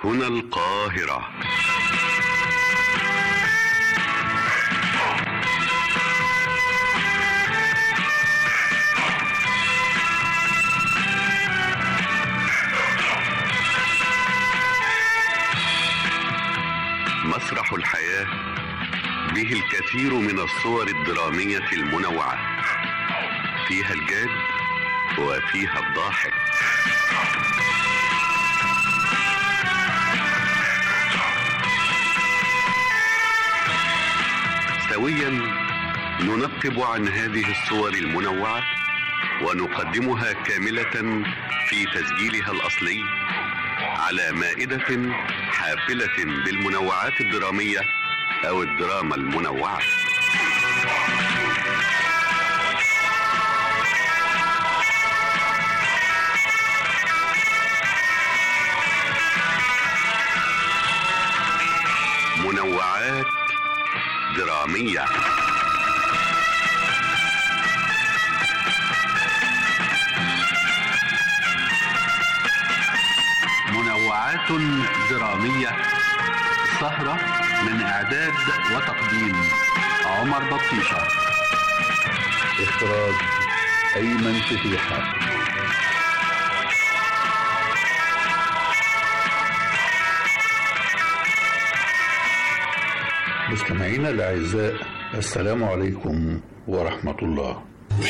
هنا القاهرة مسرح الحياة به الكثير من الصور الدرامية المنوعة فيها الجاد وفيها الضاحك سويا ننقب عن هذه الصور المنوعة ونقدمها كاملة في تسجيلها الأصلي على مائدة حافلة بالمنوعات الدرامية أو الدراما المنوعة منوعات درامية منوعات درامية سهرة من إعداد وتقديم عمر بطيشة إخراج أيمن فتيحة مستمعينا الأعزاء السلام عليكم ورحمة الله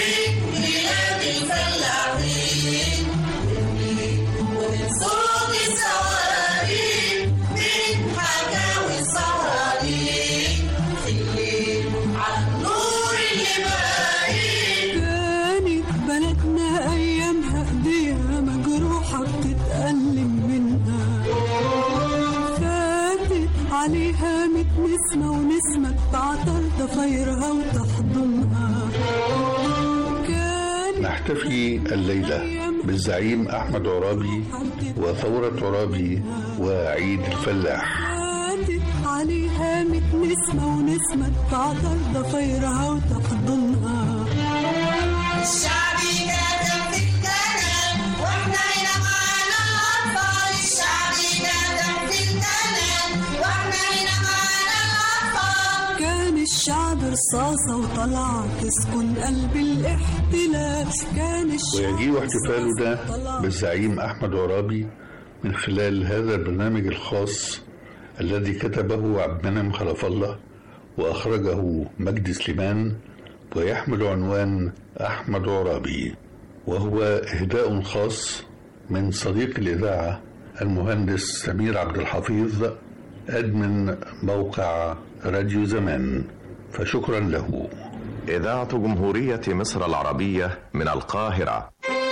صوت الصواريخ من حكاوي الصواريخ في الليل على النور اللي باين كانت بلدنا أيامها إيديها مجروحة بتتألم منها فاتت عليها ميت نسمة ونسمة تعطر ضفايرها وتحضنها كانت نحتفي الليلة بالزعيم أحمد عرابي وثورة عرابي وعيد الفلاح فاتت عليها ميت نسمة ونسمة تعطر ضفايرها وتحضنها الشعب كتب في الكلام واحنا هنا معانا الاطفال الشعب كتب في الكلام واحنا هنا معانا الاطفال كان الشعب رصاصة وطلع تسكن قلب الاحتلال كان الشعب ويجيء احتفالنا طلع بالزعيم أحمد عرابي من خلال هذا البرنامج الخاص الذي كتبه عبد المنعم خلف الله وأخرجه مجدي سليمان ويحمل عنوان أحمد عرابي وهو إهداء خاص من صديق الإذاعة المهندس سمير عبد الحفيظ أدمن موقع راديو زمان فشكرا له إذاعة جمهورية مصر العربية من القاهرة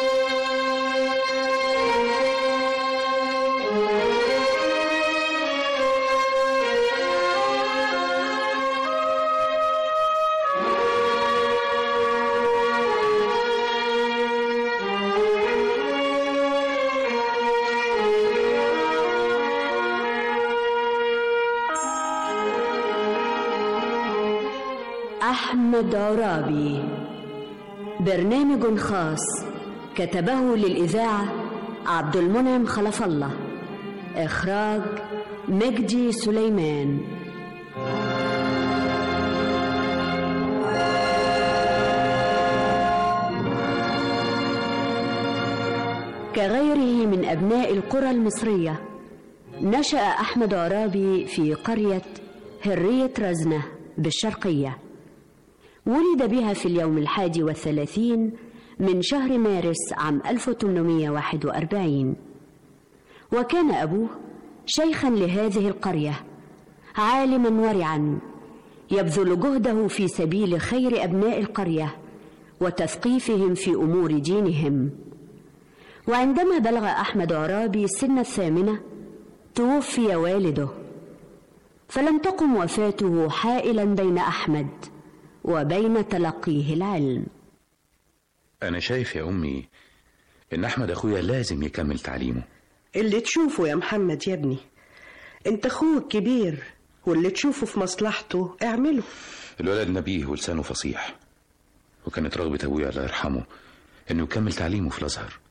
أحمد عرابي برنامج خاص كتبه للإذاعة عبد المنعم خلف الله إخراج مجدي سليمان كغيره من أبناء القرى المصرية نشأ أحمد عرابي في قرية هرية رزنة بالشرقية ولد بها في اليوم الحادي والثلاثين من شهر مارس عام 1841 وكان أبوه شيخا لهذه القرية عالما ورعا يبذل جهده في سبيل خير أبناء القرية وتثقيفهم في أمور دينهم وعندما بلغ أحمد عرابي سن الثامنة توفي والده فلم تقم وفاته حائلا بين أحمد وبين تلقيه العلم أنا شايف يا أمي إن أحمد أخويا لازم يكمل تعليمه اللي تشوفه يا محمد يا ابني انت اخوك كبير واللي تشوفه في مصلحته اعمله الولد نبيه ولسانه فصيح وكانت رغبة أبويا الله يرحمه إنه يكمل تعليمه في الأزهر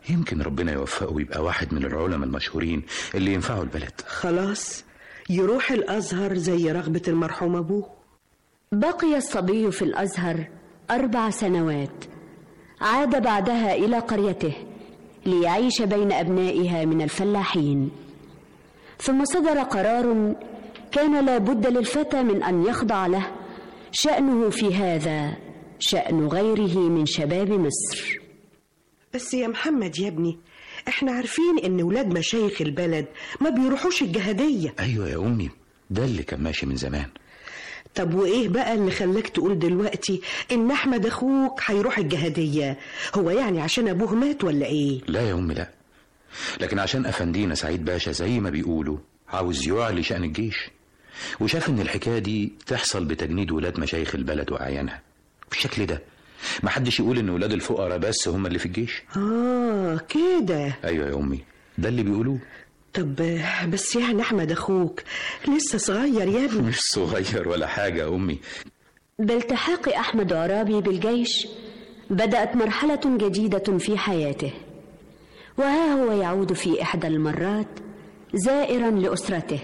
يمكن ربنا يوفقه ويبقى واحد من العلماء المشهورين اللي ينفعوا البلد خلاص يروح الأزهر زي رغبة المرحوم أبوه بقي الصبي في الازهر اربع سنوات عاد بعدها الى قريته ليعيش بين ابنائها من الفلاحين ثم صدر قرار كان لا بد للفتى من ان يخضع له شانه في هذا شان غيره من شباب مصر بس يا محمد يا ابني احنا عارفين ان ولاد مشايخ البلد ما بيروحوش الجهادية ايوه يا امي ده اللي كان ماشي من زمان طب وايه بقى اللي خلاك تقول دلوقتي ان احمد اخوك هيروح الجهادية هو يعني عشان ابوه مات ولا ايه لا يا امي لا لكن عشان افندينا سعيد باشا زي ما بيقولوا عاوز يعلي شأن الجيش وشاف ان الحكايه دي تحصل بتجنيد ولاد مشايخ البلد واعيانها بالشكل ده محدش يقول ان ولاد الفقراء بس هم اللي في الجيش اه كده ايوه يا امي ده اللي بيقولوه طب بس يعني احمد اخوك لسه صغير يا ابني مش صغير ولا حاجه يا امي بالتحاق احمد عرابي بالجيش بدات مرحله جديده في حياته وها هو يعود في احدى المرات زائرا لاسرته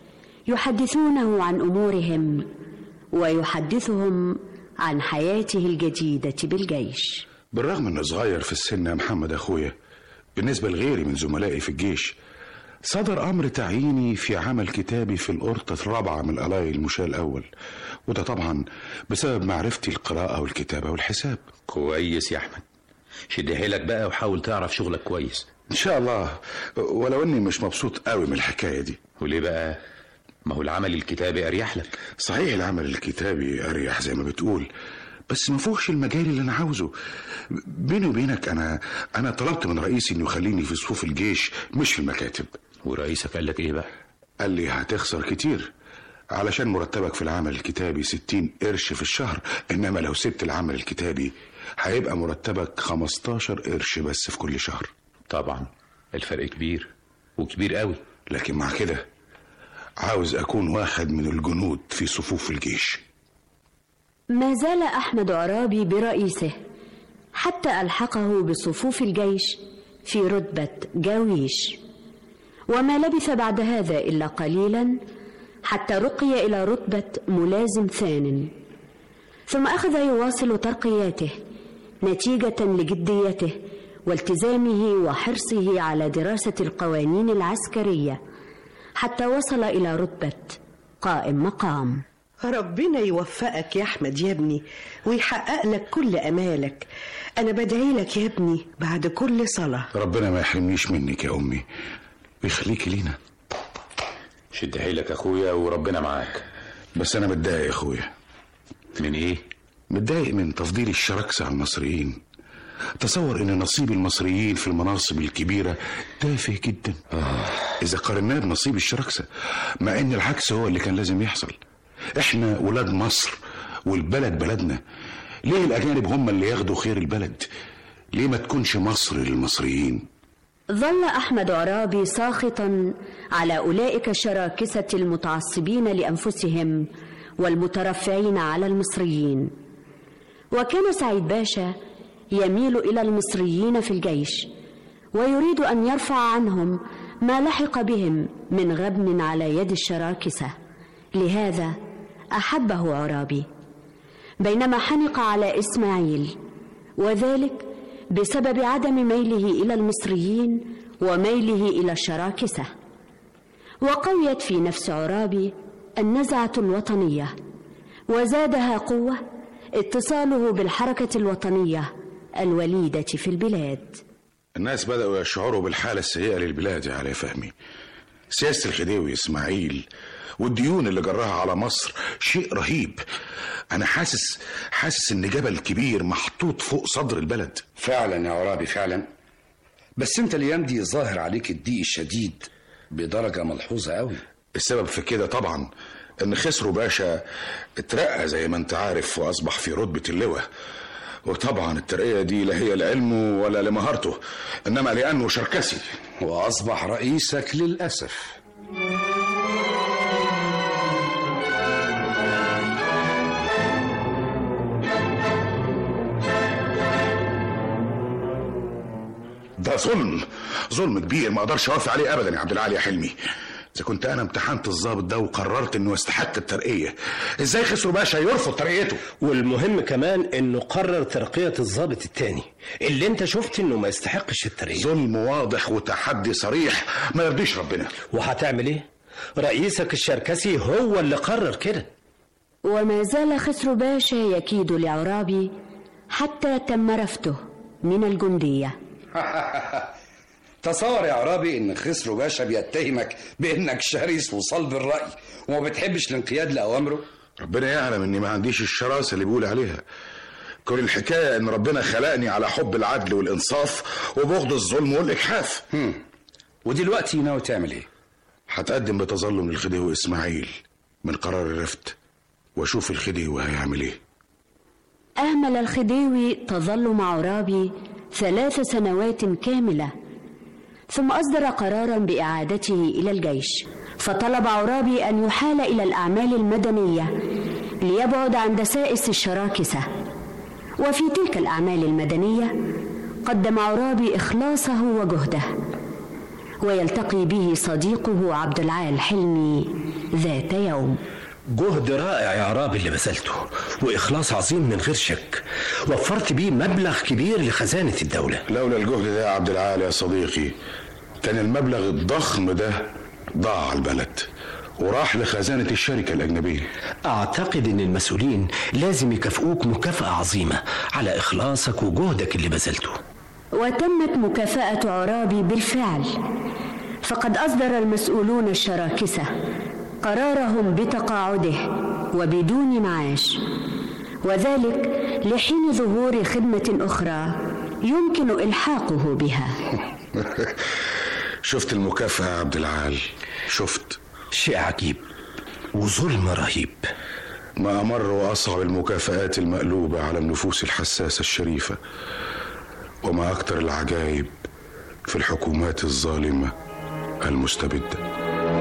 يحدثونه عن امورهم ويحدثهم عن حياته الجديده بالجيش بالرغم انه صغير في السن يا محمد اخويا بالنسبه لغيري من زملائي في الجيش صدر امر تعييني في عمل كتابي في القرطه الرابعه من القلاي المشاة الاول وده طبعا بسبب معرفتي القراءه والكتابه والحساب كويس يا احمد شد حيلك بقى وحاول تعرف شغلك كويس ان شاء الله ولو اني مش مبسوط قوي من الحكايه دي وليه بقى ما هو العمل الكتابي اريح لك صحيح العمل الكتابي اريح زي ما بتقول بس ما فوقش المجال اللي انا عاوزه بيني وبينك انا انا طلبت من رئيسي انه يخليني في صفوف الجيش مش في المكاتب ورئيسك قال لك ايه بقى قال لي هتخسر كتير علشان مرتبك في العمل الكتابي 60 قرش في الشهر انما لو سبت العمل الكتابي هيبقى مرتبك 15 قرش بس في كل شهر طبعا الفرق كبير وكبير قوي لكن مع كده عاوز اكون واحد من الجنود في صفوف الجيش ما زال احمد عرابي برئيسه حتى الحقه بصفوف الجيش في رتبه جاويش وما لبث بعد هذا الا قليلا حتى رقي الى رتبه ملازم ثان ثم اخذ يواصل ترقياته نتيجه لجديته والتزامه وحرصه على دراسه القوانين العسكريه حتى وصل الى رتبه قائم مقام ربنا يوفقك يا احمد يا ابني ويحقق لك كل امالك انا بدعي لك يا ابني بعد كل صلاه ربنا ما يحرمنيش منك يا امي ويخليكي لينا شد حيلك يا اخويا وربنا معاك بس انا متضايق يا اخويا من ايه متضايق من تفضيل الشراكسة على المصريين تصور ان نصيب المصريين في المناصب الكبيرة تافه جدا اذا قارناه بنصيب الشراكسة مع ان العكس هو اللي كان لازم يحصل احنا ولاد مصر والبلد بلدنا ليه الاجانب هم اللي ياخدوا خير البلد ليه ما تكونش مصر للمصريين ظل احمد عرابي ساخطا على اولئك الشراكسه المتعصبين لانفسهم والمترفعين على المصريين وكان سعيد باشا يميل الى المصريين في الجيش ويريد ان يرفع عنهم ما لحق بهم من غبن على يد الشراكسه لهذا احبه عرابي بينما حنق على اسماعيل وذلك بسبب عدم ميله الى المصريين وميله الى الشراكسه وقويت في نفس عرابي النزعه الوطنيه وزادها قوه اتصاله بالحركه الوطنيه الوليده في البلاد الناس بدأوا يشعروا بالحالة السيئة للبلاد يا علي فهمي سياسة الخديوي إسماعيل والديون اللي جراها على مصر شيء رهيب أنا حاسس حاسس إن جبل كبير محطوط فوق صدر البلد فعلا يا عرابي فعلا بس انت الايام دي ظاهر عليك الضيق الشديد بدرجه ملحوظه قوي السبب في كده طبعا إن خسرو باشا اترقى زي ما أنت عارف وأصبح في رتبة اللواء وطبعا الترقية دي لا هي لعلمه ولا لمهارته إنما لأنه شركسي واصبح رئيسك للاسف ده ظلم ظلم كبير ما اقدرش اوافق عليه ابدا يا عبد العالي يا حلمي اذا كنت انا امتحنت الضابط ده وقررت انه يستحق الترقيه ازاي خسرو باشا يرفض ترقيته والمهم كمان انه قرر ترقية الضابط التاني اللي انت شفت انه ما يستحقش الترقية ظلم واضح وتحدي صريح ما يرضيش ربنا وهتعمل ايه رئيسك الشركسي هو اللي قرر كده وما زال خسرو باشا يكيد لعرابي حتى تم رفضه من الجندية تصور يا عرابي ان خسرو باشا بيتهمك بانك شرس وصلب الراي وما بتحبش الانقياد لاوامره ربنا يعلم اني ما عنديش الشراسه اللي بيقول عليها كل الحكايه ان ربنا خلقني على حب العدل والانصاف وبغض الظلم والاجحاف ودلوقتي ناوي تعمل ايه هتقدم بتظلم للخديوي اسماعيل من قرار الرفض واشوف الخديوي هيعمل ايه أهمل الخديوي تظلم عرابي ثلاث سنوات كاملة ثم أصدر قرارا بإعادته إلى الجيش فطلب عرابي أن يحال إلى الأعمال المدنية ليبعد عن دسائس الشراكسة وفي تلك الأعمال المدنية قدم عرابي إخلاصه وجهده ويلتقي به صديقه عبد العال حلمي ذات يوم جهد رائع يا عرابي اللي بذلته واخلاص عظيم من غير شك وفرت بيه مبلغ كبير لخزانة الدولة لولا الجهد ده يا عبد العال يا صديقي كان المبلغ الضخم ده ضاع على البلد وراح لخزانة الشركة الأجنبية أعتقد إن المسؤولين لازم يكافئوك مكافأة عظيمة على إخلاصك وجهدك اللي بذلته وتمت مكافأة عرابي بالفعل فقد أصدر المسؤولون الشراكسة قرارهم بتقاعده وبدون معاش وذلك لحين ظهور خدمة أخرى يمكن إلحاقه بها شفت المكافأة يا عبد العال شفت شيء عجيب وظلم رهيب ما أمر وأصعب المكافآت المقلوبة على النفوس الحساسة الشريفة وما أكثر العجائب في الحكومات الظالمة المستبدة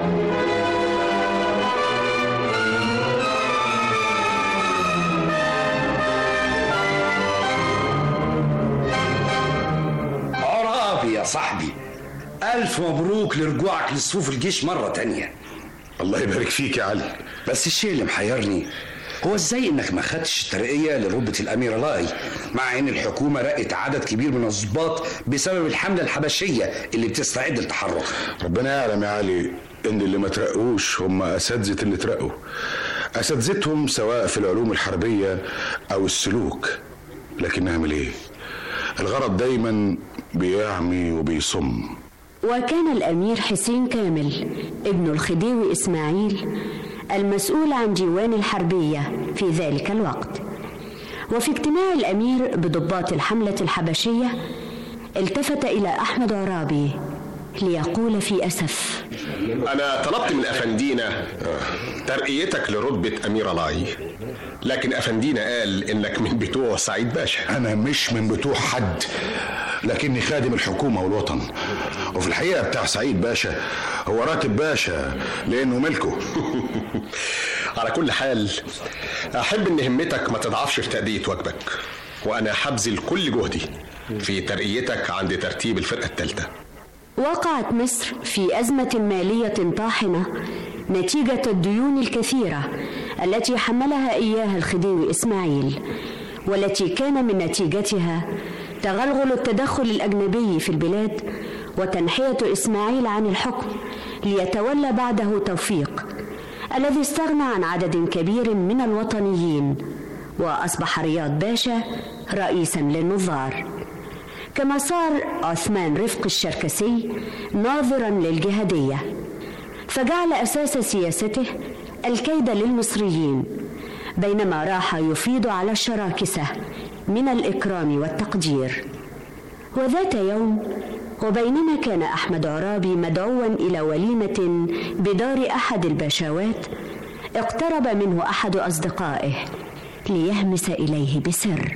عرابي يا صاحبي ألف مبروك لرجوعك لصفوف الجيش مرة تانية الله يبارك فيك يا علي بس الشيء اللي محيرني هو ازاي انك ما خدتش ترقية لرتبة الأمير لاي مع ان الحكومة رقت عدد كبير من الضباط بسبب الحملة الحبشية اللي بتستعد للتحرك ربنا يعلم يا علي ان اللي ما ترقوش هم اساتذه اللي ترقوا اساتذتهم سواء في العلوم الحربيه او السلوك لكن نعمل ايه الغرض دايما بيعمي وبيصم وكان الأمير حسين كامل ابن الخديوي إسماعيل المسؤول عن ديوان الحربية في ذلك الوقت وفي اجتماع الأمير بضباط الحملة الحبشية التفت إلى أحمد عرابي ليقول في أسف أنا طلبت من أفندينا ترقيتك لرتبة أمير لاي لكن أفندينا قال إنك من بتوع سعيد باشا انا مش من بتوع حد لكني خادم الحكومه والوطن وفي الحقيقه بتاع سعيد باشا هو راتب باشا لانه ملكه على كل حال أحب إن همتك ما تضعفش في تأدية واجبك وأنا حبذل كل جهدي في ترقيتك عند ترتيب الفرقة الثالثة وقعت مصر في أزمة مالية طاحنة نتيجة الديون الكثيرة التي حملها إياها الخديوي إسماعيل والتي كان من نتيجتها تغلغل التدخل الأجنبي في البلاد وتنحية إسماعيل عن الحكم ليتولى بعده توفيق الذي استغنى عن عدد كبير من الوطنيين وأصبح رياض باشا رئيسا للنظار كما صار عثمان رفق الشركسي ناظرا للجهادية فجعل أساس سياسته الكيد للمصريين بينما راح يفيض على الشراكسة من الإكرام والتقدير وذات يوم وبينما كان أحمد عرابي مدعوا إلى وليمة بدار أحد الباشوات اقترب منه أحد أصدقائه ليهمس إليه بسر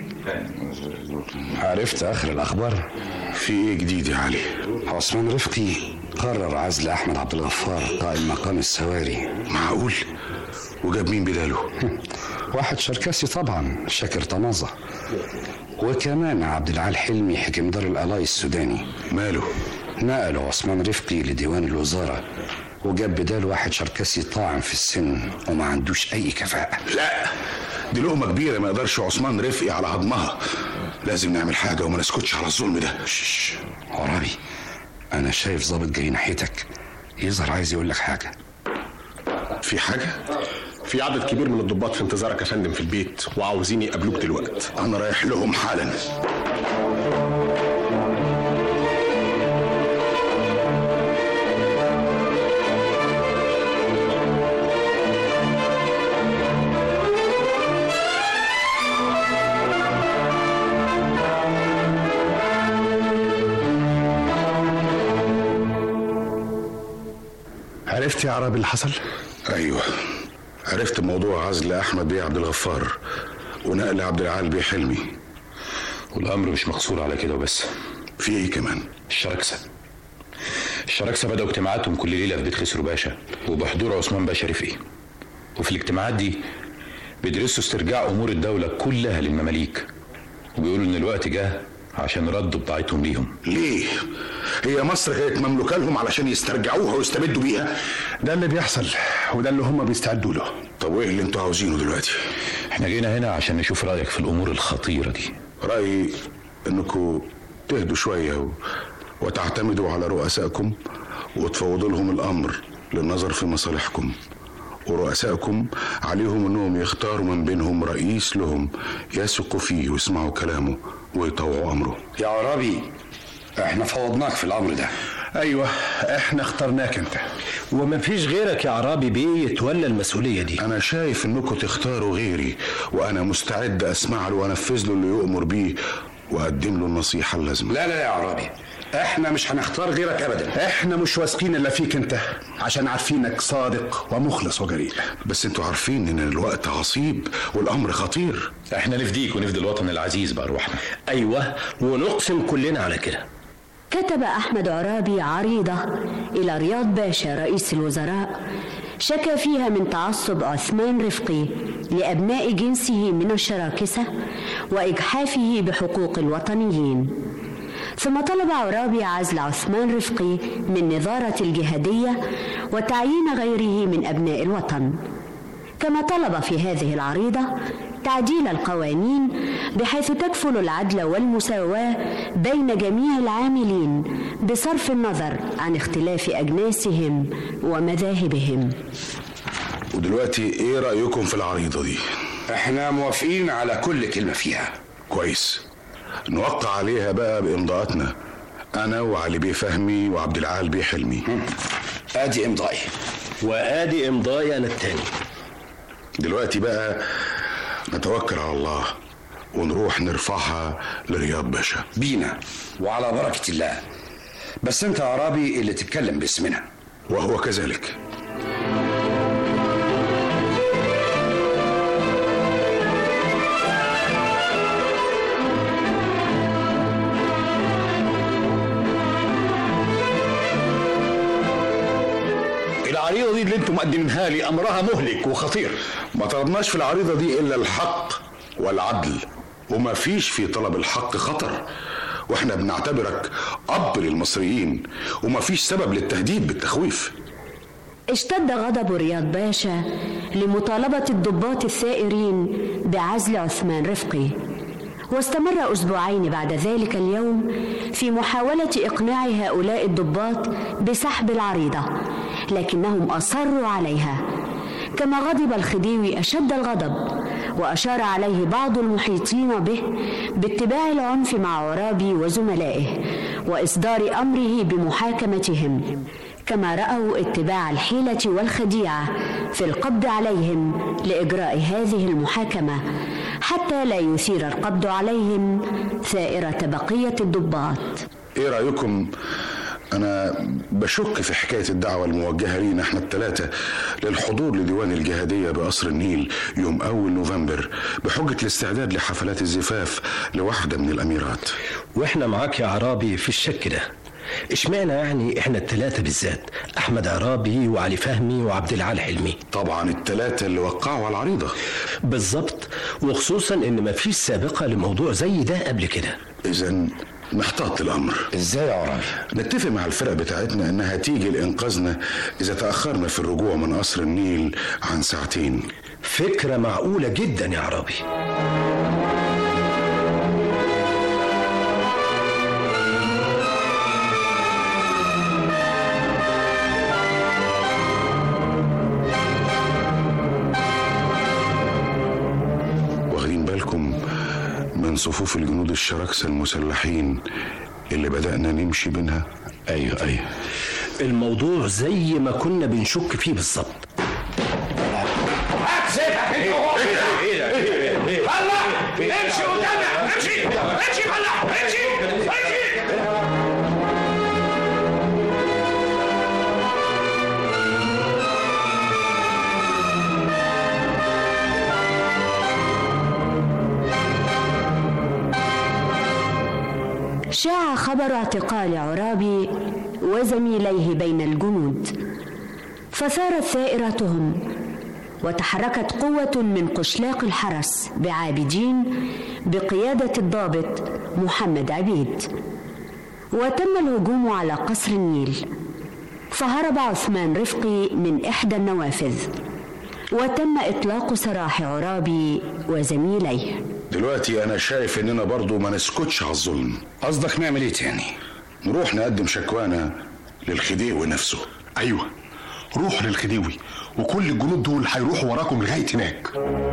عرفت آخر الأخبار في ايه جديد يا علي عثمان رفقي قرر عزل أحمد عبد الغفار قائم مقام السواري معقول وجاب مين بداله واحد شركسي طبعا شاكر طنازة وكمان عبد العال حلمي حكم دار القضاء السوداني ماله نقله عثمان رفقي لديوان الوزارة وجاب بداله واحد شركسي طاعن في السن وما عندوش أي كفاءة لا دي لقمة كبيرة ما يقدرش عثمان رفقي على هضمها لازم نعمل حاجة وما نسكتش على الظلم ده شش عربي أنا شايف ظابط جاي ناحيتك يظهر عايز يقول لك حاجة في حاجة؟ في عدد كبير من الضباط في انتظارك يا فندم في البيت وعاوزين يقابلوك دلوقتي أنا رايح لهم حالا عرفت يا عربي اللي حصل؟ أيوه عرفت موضوع عزل أحمد بيه عبد الغفار ونقل عبد العال بيه حلمي والامر مش مقصور على كده وبس في ايه كمان الشراكسه الشراكسه بدأوا اجتماعاتهم كل ليله في بيت خسرو باشا وبحضور عثمان باشا رفقي وفي الاجتماعات دي بيدرسوا استرجاع امور الدوله كلها للمماليك وبيقولوا ان الوقت جه عشان ردوا بضاعتهم ليهم ليه؟ هي مصر كانت مملوكة لهم علشان يسترجعوها ويستبدوا بيها ده اللي بيحصل وده اللي هم بيستعدوا له طب وايه اللي انتوا عاوزينه دلوقتي؟ احنا جينا هنا عشان نشوف رايك في الامور الخطيره دي رأيي انكم تهدوا شوية و... وتعتمدوا على رؤسائكم وتفوضوا لهم الامر للنظر في مصالحكم ورؤسائكم عليهم انهم يختاروا من بينهم رئيس لهم يثقوا فيه ويسمعوا كلامه ويطوعوا امره يا عربي احنا فوضناك في الامر ده ايوه احنا اخترناك انت وما فيش غيرك يا عرابي بيه يتولى المسؤوليه دي انا شايف انكم تختاروا غيري وانا مستعد اسمع له وانفذ له اللي يؤمر بيه واقدم له النصيحه اللازمه لا لا يا عربي احنا مش هنختار غيرك ابدا احنا مش واثقين الا فيك انت عشان عارفينك صادق ومخلص وجريء بس انتوا عارفين ان الوقت عصيب والامر خطير احنا نفديك ونفدي الوطن العزيز بارواحنا ايوه ونقسم كلنا على كده كتب أحمد عرابي عريضة إلى رياض باشا رئيس الوزراء شكى فيها من تعصب عثمان رفقي لأبناء جنسه من الشراكسة وإجحافه بحقوق الوطنيين ثم طلب عرابي عزل عثمان رفقي من نظارة الجهادية وتعيين غيره من أبناء الوطن كما طلب في هذه العريضة تعديل القوانين بحيث تكفل العدل والمساواة بين جميع العاملين بصرف النظر عن اختلاف أجناسهم ومذاهبهم ودلوقتي ايه رايكم في العريضه دي احنا موافقين على كل كلمه فيها كويس نوقع عليها بقى بامضاءاتنا انا وعلي بيه فهمي وعبد العال بيه حلمي ادي امضائي وادي امضائي انا التاني دلوقتي بقى نتوكل على الله ونروح نرفعها لرياض باشا بينا وعلى بركه الله بس انت يا عربي اللي تتكلم باسمنا وهو كذلك العريضه دي اللي انتم مقدمينها لي امرها مهلك وخطير ما طلبناش في العريضه دي الا الحق والعدل وما فيش في طلب الحق خطر واحنا بنعتبرك اب للمصريين وما فيش سبب للتهديد بالتخويف اشتد غضب رياض باشا لمطالبة الضباط الثائرين بعزل عثمان رفقي واستمر أسبوعين بعد ذلك اليوم في محاولة إقناع هؤلاء الضباط بسحب العريضة لكنهم أصروا عليها كما غضب الخديوي أشد الغضب وأشار عليه بعض المحيطين به باتباع العنف مع عرابي وزملائه وإصدار أمره بمحاكمتهم كما رأوا اتباع الحيلة والخديعة في القبض عليهم لإجراء هذه المحاكمة حتى لا يثير القبض عليهم ثائرة بقية الضباط ايه رايكم انا بشك في حكايه الدعوه الموجهه لينا احنا الثلاثه للحضور لديوان الجهاديه بقصر النيل يوم اول نوفمبر بحجه الاستعداد لحفلات الزفاف لواحده من الاميرات واحنا معاك يا عرابي في الشك ده اشمعنى يعني احنا الثلاثه بالذات احمد عرابي وعلي فهمي وعبد العال حلمي طبعا الثلاثه اللي وقعوا على العريضه بالظبط وخصوصا ان مفيش سابقه لموضوع زي ده قبل كده اذا محتاط الامر ازاي يا عرابي نتفق مع الفرق بتاعتنا انها تيجي لانقاذنا اذا تاخرنا في الرجوع من قصر النيل عن ساعتين فكره معقوله جدا يا عرابي واخدين بالكم من صفوف الجنود الشراكسة المسلحين اللي بدأنا نمشي بينها ايوه ايوه الموضوع زي ما كنا بنشك فيه بالظبط هات سيفك انت وهو الله امشي قدامي امشي امشي فلاح امشي امشي شاع خبر اعتقال عرابي وزميليه بين الجنود فثارت ثائرتهم وتحركت قوة من قشلاق الحرس بعابدين بقيادة الضابط محمد عبيد وتم الهجوم على قصر النيل فهرب عثمان رفقي من إحدى النوافذ وتم إطلاق سراح عرابي وزميليه دلوقتي انا شايف اننا برضو ما نسكتش على الظلم قصدك نعمل ايه تاني نروح نقدم شكوانا للخديوي نفسه ايوه روح للخديوي وكل الجنود دول هيروحوا وراكم لغايه هناك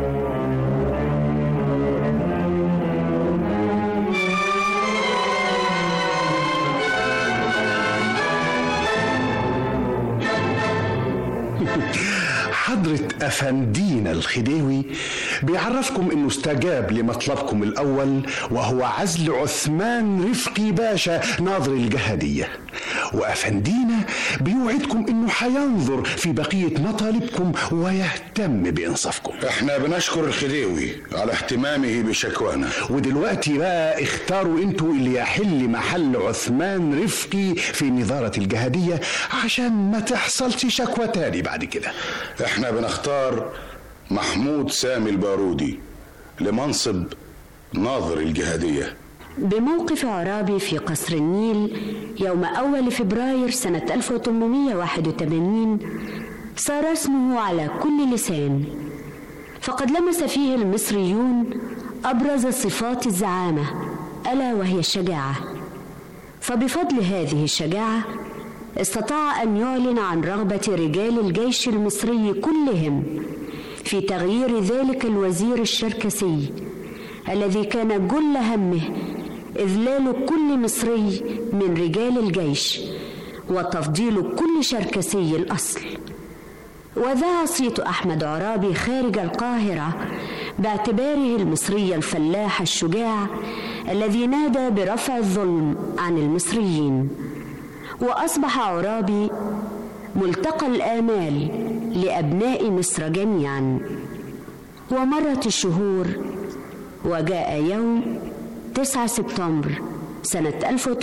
حضرة أفندينا الخديوي بيعرفكم إنه استجاب لمطلبكم الأول وهو عزل عثمان رفقي باشا ناظر الجهدية وأفندينا بيوعدكم إنه حينظر في بقية مطالبكم ويهتم بإنصافكم احنا بنشكر الخديوي على اهتمامه بشكوانا ودلوقتي بقى اختاروا انتوا اللي يحل محل عثمان رفقي في نظارة الجهدية عشان ما تحصلش شكوى تاني بعد كده احنا بنختار محمود سامي البارودي لمنصب ناظر الجهادية بموقف عرابي في قصر النيل يوم أول فبراير سنة 1881 صار اسمه على كل لسان فقد لمس فيه المصريون أبرز صفات الزعامة ألا وهي الشجاعة فبفضل هذه الشجاعة استطاع أن يعلن عن رغبة رجال الجيش المصري كلهم في تغيير ذلك الوزير الشركسي الذي كان جل همه إذلال كل مصري من رجال الجيش وتفضيل كل شركسي الأصل وذاع صيت أحمد عرابي خارج القاهرة باعتباره المصري الفلاح الشجاع الذي نادى برفع الظلم عن المصريين وأصبح عرابي ملتقى الآمال لأبناء مصر جميعا ومرت الشهور وجاء يوم 9 سبتمبر سنة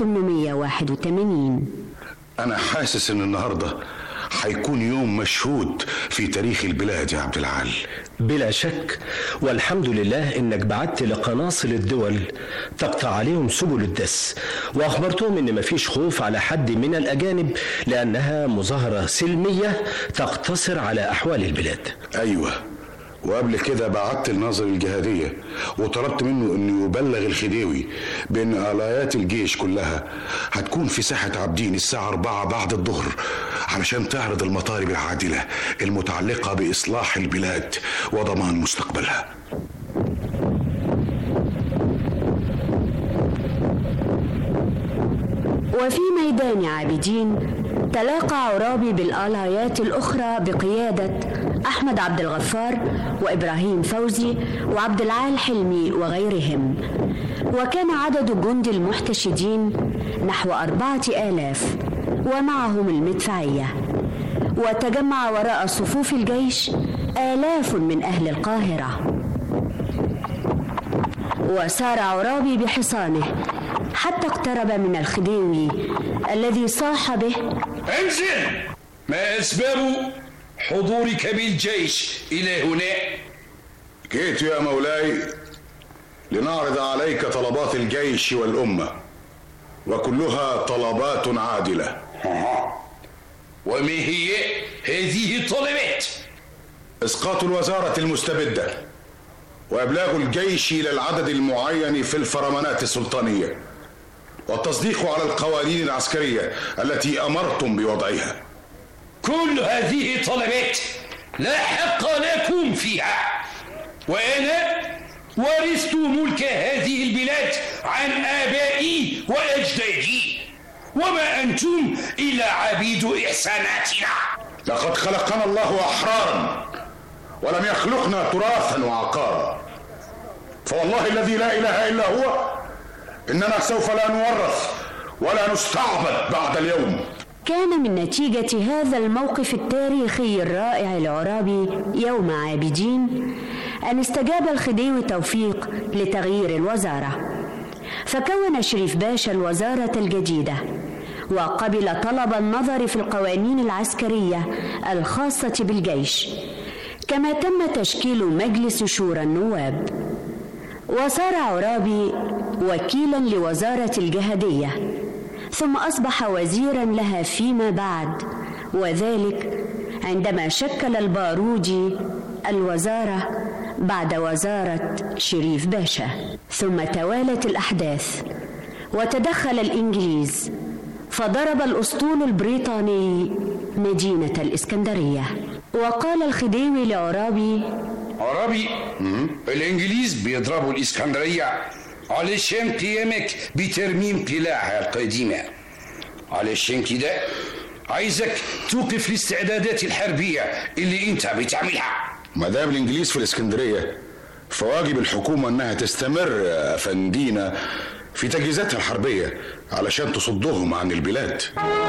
1881 انا حاسس ان النهارده هيكون يوم مشهود في تاريخ البلاد يا عبد العال بلا شك والحمد لله انك بعت لقناصل الدول تقطع عليهم سبل الدس واخبرتهم ان مفيش خوف على حد من الاجانب لانها مظاهره سلميه تقتصر على احوال البلاد ايوه وقبل كده بعت لناظر الجهادية وطلبت منه انه يبلغ الخديوي بان آلايات الجيش كلها هتكون في ساحة عابدين الساعة 4 بعد الظهر علشان تعرض المطالب العادلة المتعلقة بإصلاح البلاد وضمان مستقبلها وفي ميدان عابدين تلاقى عرابي بالآلايات الأخرى بقيادة أحمد عبد الغفار وإبراهيم فوزي وعبد العال حلمي وغيرهم وكان عدد الجند المحتشدين نحو أربعة آلاف ومعهم المدفعية وتجمع وراء صفوف الجيش آلاف من أهل القاهرة وسار عرابي بحصانه حتى اقترب من الخديوي الذي صاح به انزل ما أسباب حضورك بالجيش إلى هنا جئت يا مولاي لنعرض عليك طلبات الجيش والأمة وكلها طلبات عادلة وما هي هذه الطلبات إسقاط الوزارة المستبدة وإبلاغ الجيش إلى العدد المعين في الفرمانات السلطانية والتصديق على القوانين العسكرية التي أمرتم بوضعها كل هذه طلبات لا حق لكم فيها وأنا ورثت ملك هذه البلاد عن آبائي وأجدادي وما أنتم إلا عبيد إحساناتنا لقد خلقنا الله أحرارا ولم يخلقنا تراثا وعقارا فوالله الذي لا إله إلا هو إننا سوف لا نورث ولا نستعبد بعد اليوم كان من نتيجة هذا الموقف التاريخي الرائع العرابي يوم عابدين أن استجاب الخديوي توفيق لتغيير الوزارة فكون شريف باشا الوزارة الجديدة وقبل طلب النظر في القوانين العسكرية الخاصة بالجيش كما تم تشكيل مجلس شورى النواب وصار عرابي وكيلا لوزارة الجهادية ثم أصبح وزيرا لها فيما بعد وذلك عندما شكل البارودي الوزارة بعد وزارة شريف باشا ثم توالت الأحداث وتدخل الإنجليز فضرب الأسطول البريطاني مدينة الإسكندرية وقال الخديوي لعرابي عربي الإنجليز بيضربوا الإسكندرية علشان قيامك بترميم قلاعها القديمة علشان كده عايزك توقف الاستعدادات الحربية اللي انت بتعملها ما دام الإنجليز في الإسكندرية فواجب الحكومة إنها تستمر يا أفندينا في تجهيزاتها الحربية علشان تصدهم عن البلاد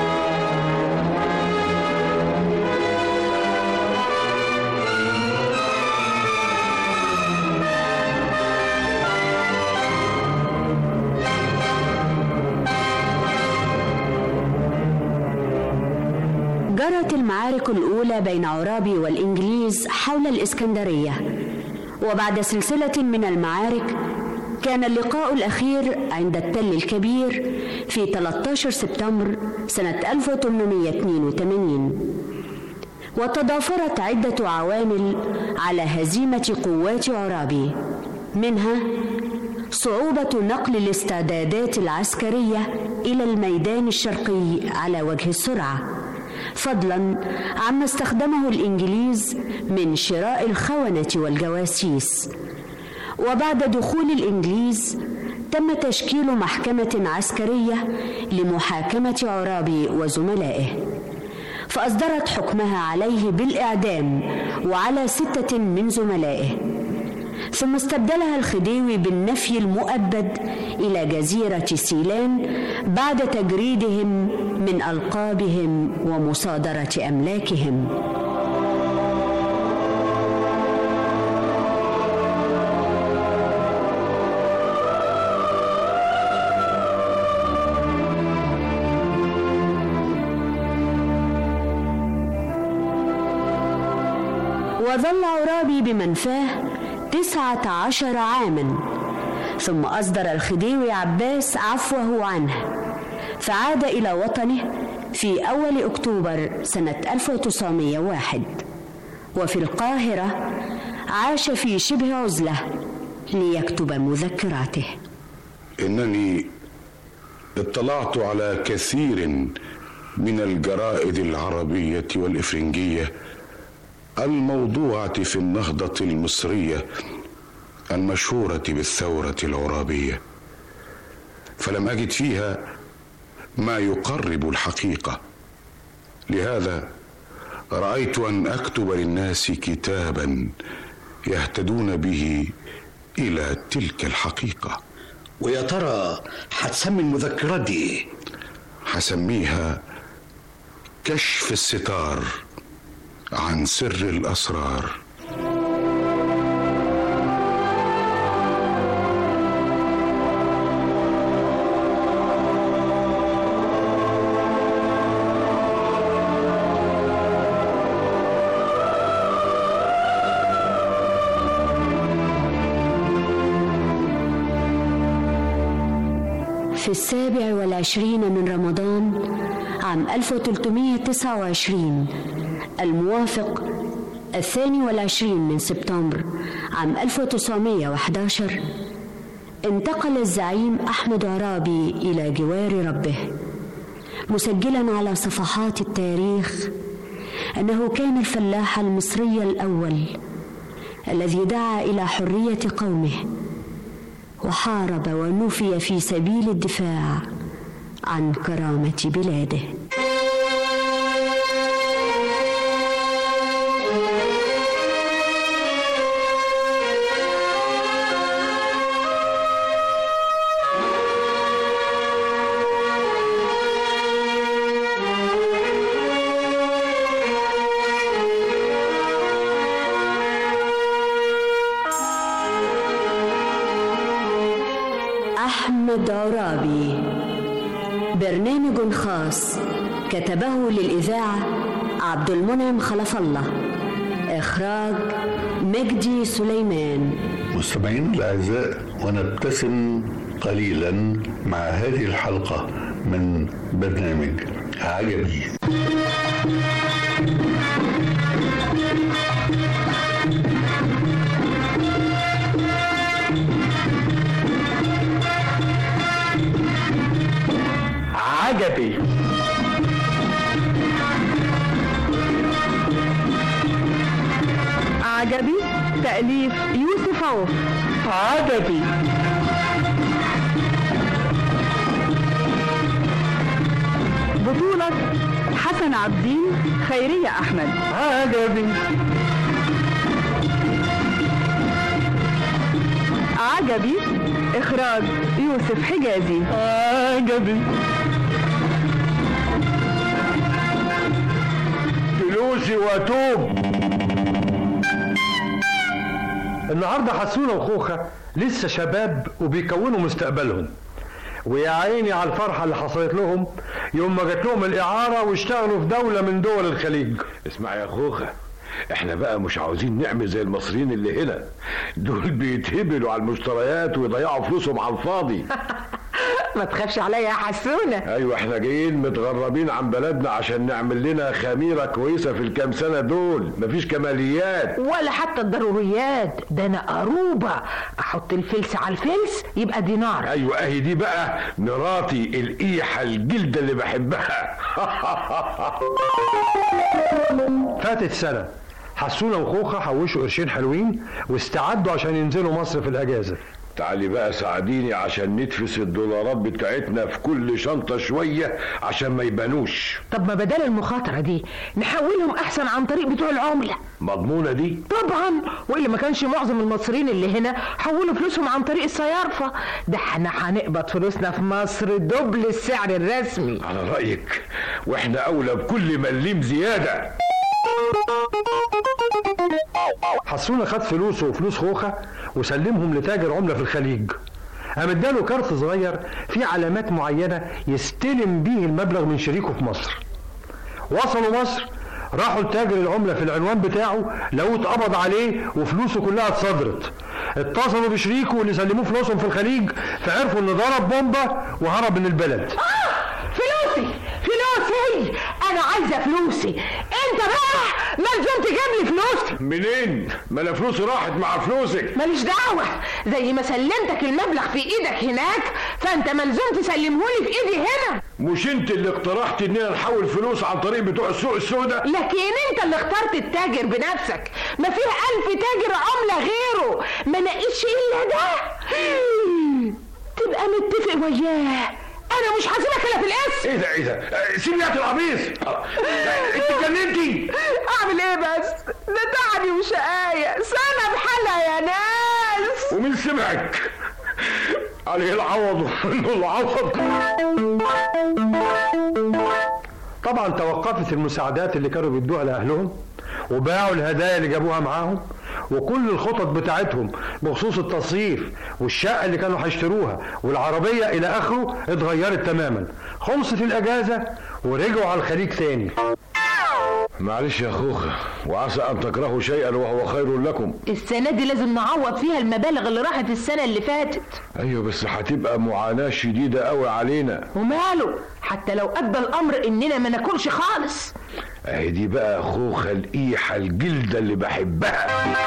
جرت المعارك الأولى بين عرابي والإنجليز حول الإسكندرية وبعد سلسلة من المعارك كان اللقاء الأخير عند التل الكبير في 13 سبتمبر سنة 1882 وتضافرت عدة عوامل على هزيمة قوات عرابي منها صعوبة نقل الاستعدادات العسكرية إلى الميدان الشرقي على وجه السرعة فضلا عما استخدمه الإنجليز من شراء الخونة والجواسيس وبعد دخول الإنجليز تم تشكيل محكمة عسكرية لمحاكمة عرابي وزملائه فأصدرت حكمها عليه بالإعدام وعلى ستة من زملائه ثم استبدلها الخديوي بالنفي المؤبد إلى جزيرة سيلان بعد تجريدهم من ألقابهم ومصادرة أملاكهم وظل عرابي بمنفاه تسعة عشر عاما ثم أصدر الخديوي عباس عفوه عنه فعاد إلى وطنه في أول أكتوبر سنة 1901 وفي القاهرة عاش في شبه عزلة ليكتب مذكراته إنني اطلعت على كثير من الجرائد العربية والإفرنجية الموضوعة في النهضة المصرية المشهورة بالثورة العرابية فلم أجد فيها ما يقرب الحقيقة لهذا رأيت أن أكتب للناس كتابا يهتدون به إلى تلك الحقيقة ويا ترى هتسمي المذكرات دي ايه؟ هسميها كشف الستار عن سر الاسرار وفي السابع والعشرين من رمضان عام 1329 الموافق الثاني والعشرين من سبتمبر عام 1911 انتقل الزعيم أحمد عرابي إلى جوار ربه مسجلا على صفحات التاريخ أنه كان الفلاح المصري الأول الذي دعا إلى حرية قومه وحارب ونفي في سبيل الدفاع عن كرامة بلاده أحمد عرابي برنامج خاص كتبه للإذاعة عبد المنعم خلف الله إخراج مجدي سليمان مستمعين الأعزاء ونبتسم قليلا مع هذه الحلقة من برنامج عجبي عجبي عجبي تأليف يوسف عوف عجبي بطولة حسن عبدين خيرية أحمد عجبي عجبي إخراج يوسف حجازي عجبي فلوسي واتوب النهارده حسونه وخوخه لسه شباب وبيكونوا مستقبلهم ويا عيني على الفرحه اللي حصلت لهم يوم ما جات لهم الاعاره واشتغلوا في دوله من دول الخليج اسمع يا خوخه احنا بقى مش عاوزين نعمل زي المصريين اللي هنا دول بيتهبلوا على المشتريات ويضيعوا فلوسهم على الفاضي ما تخافش عليا يا حسونه ايوه احنا جايين متغربين عن بلدنا عشان نعمل لنا خميره كويسه في الكام سنه دول مفيش كماليات ولا حتى الضروريات ده انا قروبه احط الفلس على الفلس يبقى دينار ايوه اهي دي بقى مراتي القيحه الجلده اللي بحبها فاتت سنه حسونه وخوخه حوشوا قرشين حلوين واستعدوا عشان ينزلوا مصر في الاجازه تعالي بقى ساعديني عشان ندفس الدولارات بتاعتنا في كل شنطة شوية عشان ما يبانوش طب ما بدل المخاطره دي نحولهم احسن عن طريق بتوع العمله مضمونة دي طبعا والا ما كانش معظم المصريين اللي هنا حولوا فلوسهم عن طريق الصيارفه ده احنا هنقبض فلوسنا في مصر دبل السعر الرسمي على رأيك واحنا أولى بكل مليم زيادة حسونه خد فلوسه وفلوس خوخه وسلمهم لتاجر عمله في الخليج قام اداله كارت صغير فيه علامات معينه يستلم بيه المبلغ من شريكه في مصر وصلوا مصر راحوا لتاجر العمله في العنوان بتاعه لقوه اتقبض عليه وفلوسه كلها اتصدرت اتصلوا بشريكه واللي سلموه فلوسهم في الخليج فعرفوا انه ضرب بومبا وهرب من البلد فلوسي فلوسي انا عايزه فلوسي انت بقى ملزوم تجيب لي فلوسي منين؟ ما انا فلوسي راحت مع فلوسك ماليش دعوة زي ما سلمتك المبلغ في ايدك هناك فانت ملزوم تسلمهولي في ايدي هنا مش انت اللي اقترحت اننا نحول فلوس عن طريق بتوع السوق السوداء لكن انت اللي اخترت التاجر بنفسك ما فيه الف تاجر عملة غيره ما نقيتش الا ده تبقى متفق وياه انا مش هسيبك الا في الاسم ايه ده ايه ده؟ آه، سيبي يا العبيط انت اتجننتي اعمل ايه بس ده تعبي وشقاية سنة بحالها يا ناس ومين سمعك؟ عليه العوض ومنه العوض طبعا توقفت المساعدات اللي كانوا بيدوها لاهلهم وباعوا الهدايا اللي جابوها معاهم وكل الخطط بتاعتهم بخصوص التصريف والشقه اللي كانوا هيشتروها والعربيه الى اخره اتغيرت تماما خلصت الاجازه ورجعوا على الخليج تاني معلش يا خوخة وعسى أن تكرهوا شيئا وهو خير لكم السنة دي لازم نعوض فيها المبالغ اللي راحت السنة اللي فاتت أيوة بس هتبقى معاناة شديدة قوي علينا وماله حتى لو أدى الأمر إننا ما ناكلش خالص أهي دي بقى خوخة القيحة الجلدة اللي بحبها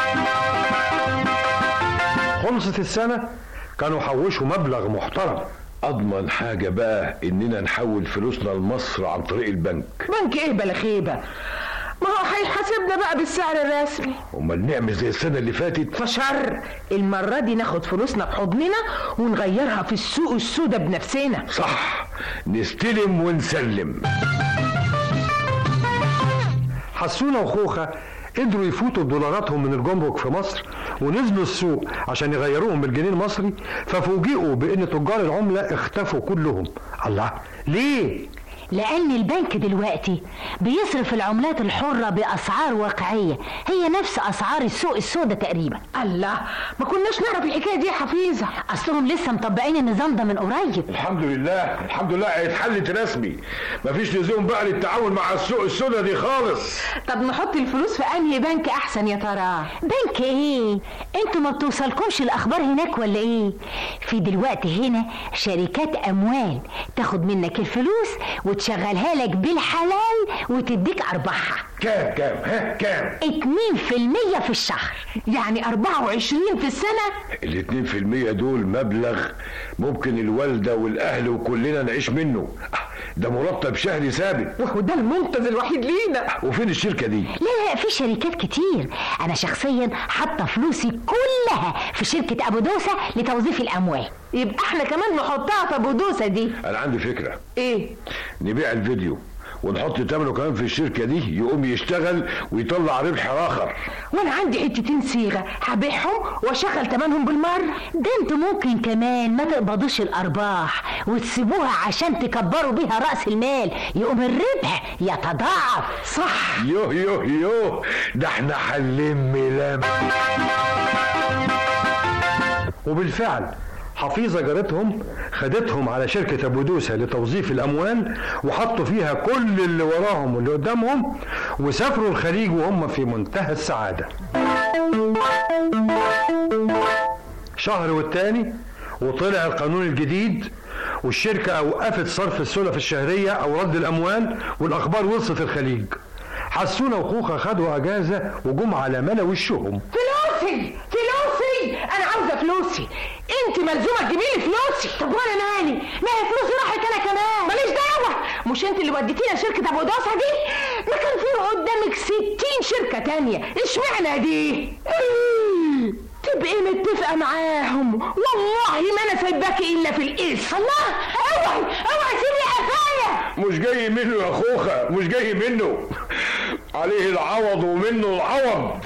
خلصت السنة كانوا حوشوا مبلغ محترم أضمن حاجة بقى إننا نحول فلوسنا لمصر عن طريق البنك بنك إيه بلا خيبة ما هو هيحاسبنا بقى بالسعر الرسمي أمال نعمل زي السنة اللي فاتت فشر المرة دي ناخد فلوسنا في حضننا ونغيرها في السوق السوداء بنفسنا صح نستلم ونسلم حسونة وخوخة قدروا يفوتوا بدولاراتهم من الجمرك في مصر ونزلوا السوق عشان يغيروهم بالجنيه المصري ففوجئوا بان تجار العمله اختفوا كلهم الله ليه لأن البنك دلوقتي بيصرف العملات الحرة بأسعار واقعية هي نفس أسعار السوق السوداء تقريبا الله ما كناش نعرف الحكاية دي يا حفيظة أصلهم لسه مطبقين النظام ده من قريب الحمد لله الحمد لله اتحلت رسمي مفيش لزوم بقى للتعاون مع السوق السوداء دي خالص طب نحط الفلوس في أنهي بنك أحسن يا ترى بنك إيه انتوا ما بتوصلكمش الأخبار هناك ولا إيه في دلوقتي هنا شركات أموال تاخد منك الفلوس وتشغلها لك بالحلال وتديك أرباحها كام كام ها كام 2% في الشهر يعني 24 في السنة الاتنين في المية دول مبلغ ممكن الوالدة والأهل وكلنا نعيش منه ده مرتب شهري ثابت وهو ده المنقذ الوحيد لينا وفين الشركة دي؟ لا لا في شركات كتير أنا شخصيا حاطة فلوسي كلها في شركة أبو دوسة لتوظيف الأموال يبقى احنا كمان نحطها في أبو دوسة دي أنا عندي فكرة إيه؟ نبيع الفيديو ونحط ثمنه كمان في الشركة دي يقوم يشتغل ويطلع ربح آخر وانا عندي حتتين صيغه هبيعهم واشغل تمنهم بالمره ده انتوا ممكن كمان ما تقبضوش الارباح وتسيبوها عشان تكبروا بيها راس المال يقوم الربح يتضاعف صح يوه يوه يوه ده احنا هنلم لم وبالفعل حفيظة جارتهم خدتهم على شركة أبو دوسة لتوظيف الأموال وحطوا فيها كل اللي وراهم واللي قدامهم وسافروا الخليج وهم في منتهى السعادة شهر والتاني وطلع القانون الجديد والشركة أوقفت صرف السلف الشهرية أو رد الأموال والأخبار وصلت الخليج حسونا وخوخة خدوا أجازة وجم على ملا وشهم فلوسي فلوسي انا عاوزه فلوسي انت ملزومه تجيبي لي فلوسي طب وانا مالي ما هي فلوسي راحت انا كمان ماليش دعوه مش انت اللي وديتينا شركه ابو دوسه دي ما كان في قدامك ستين شركه تانية اشمعنى دي إيه، تبقي متفقه معاهم والله ما انا سايباكي الا في القيس الله اوعي اوعي سيبي قفايا مش جاي منه يا خوخة مش جاي منه عليه العوض ومنه العوض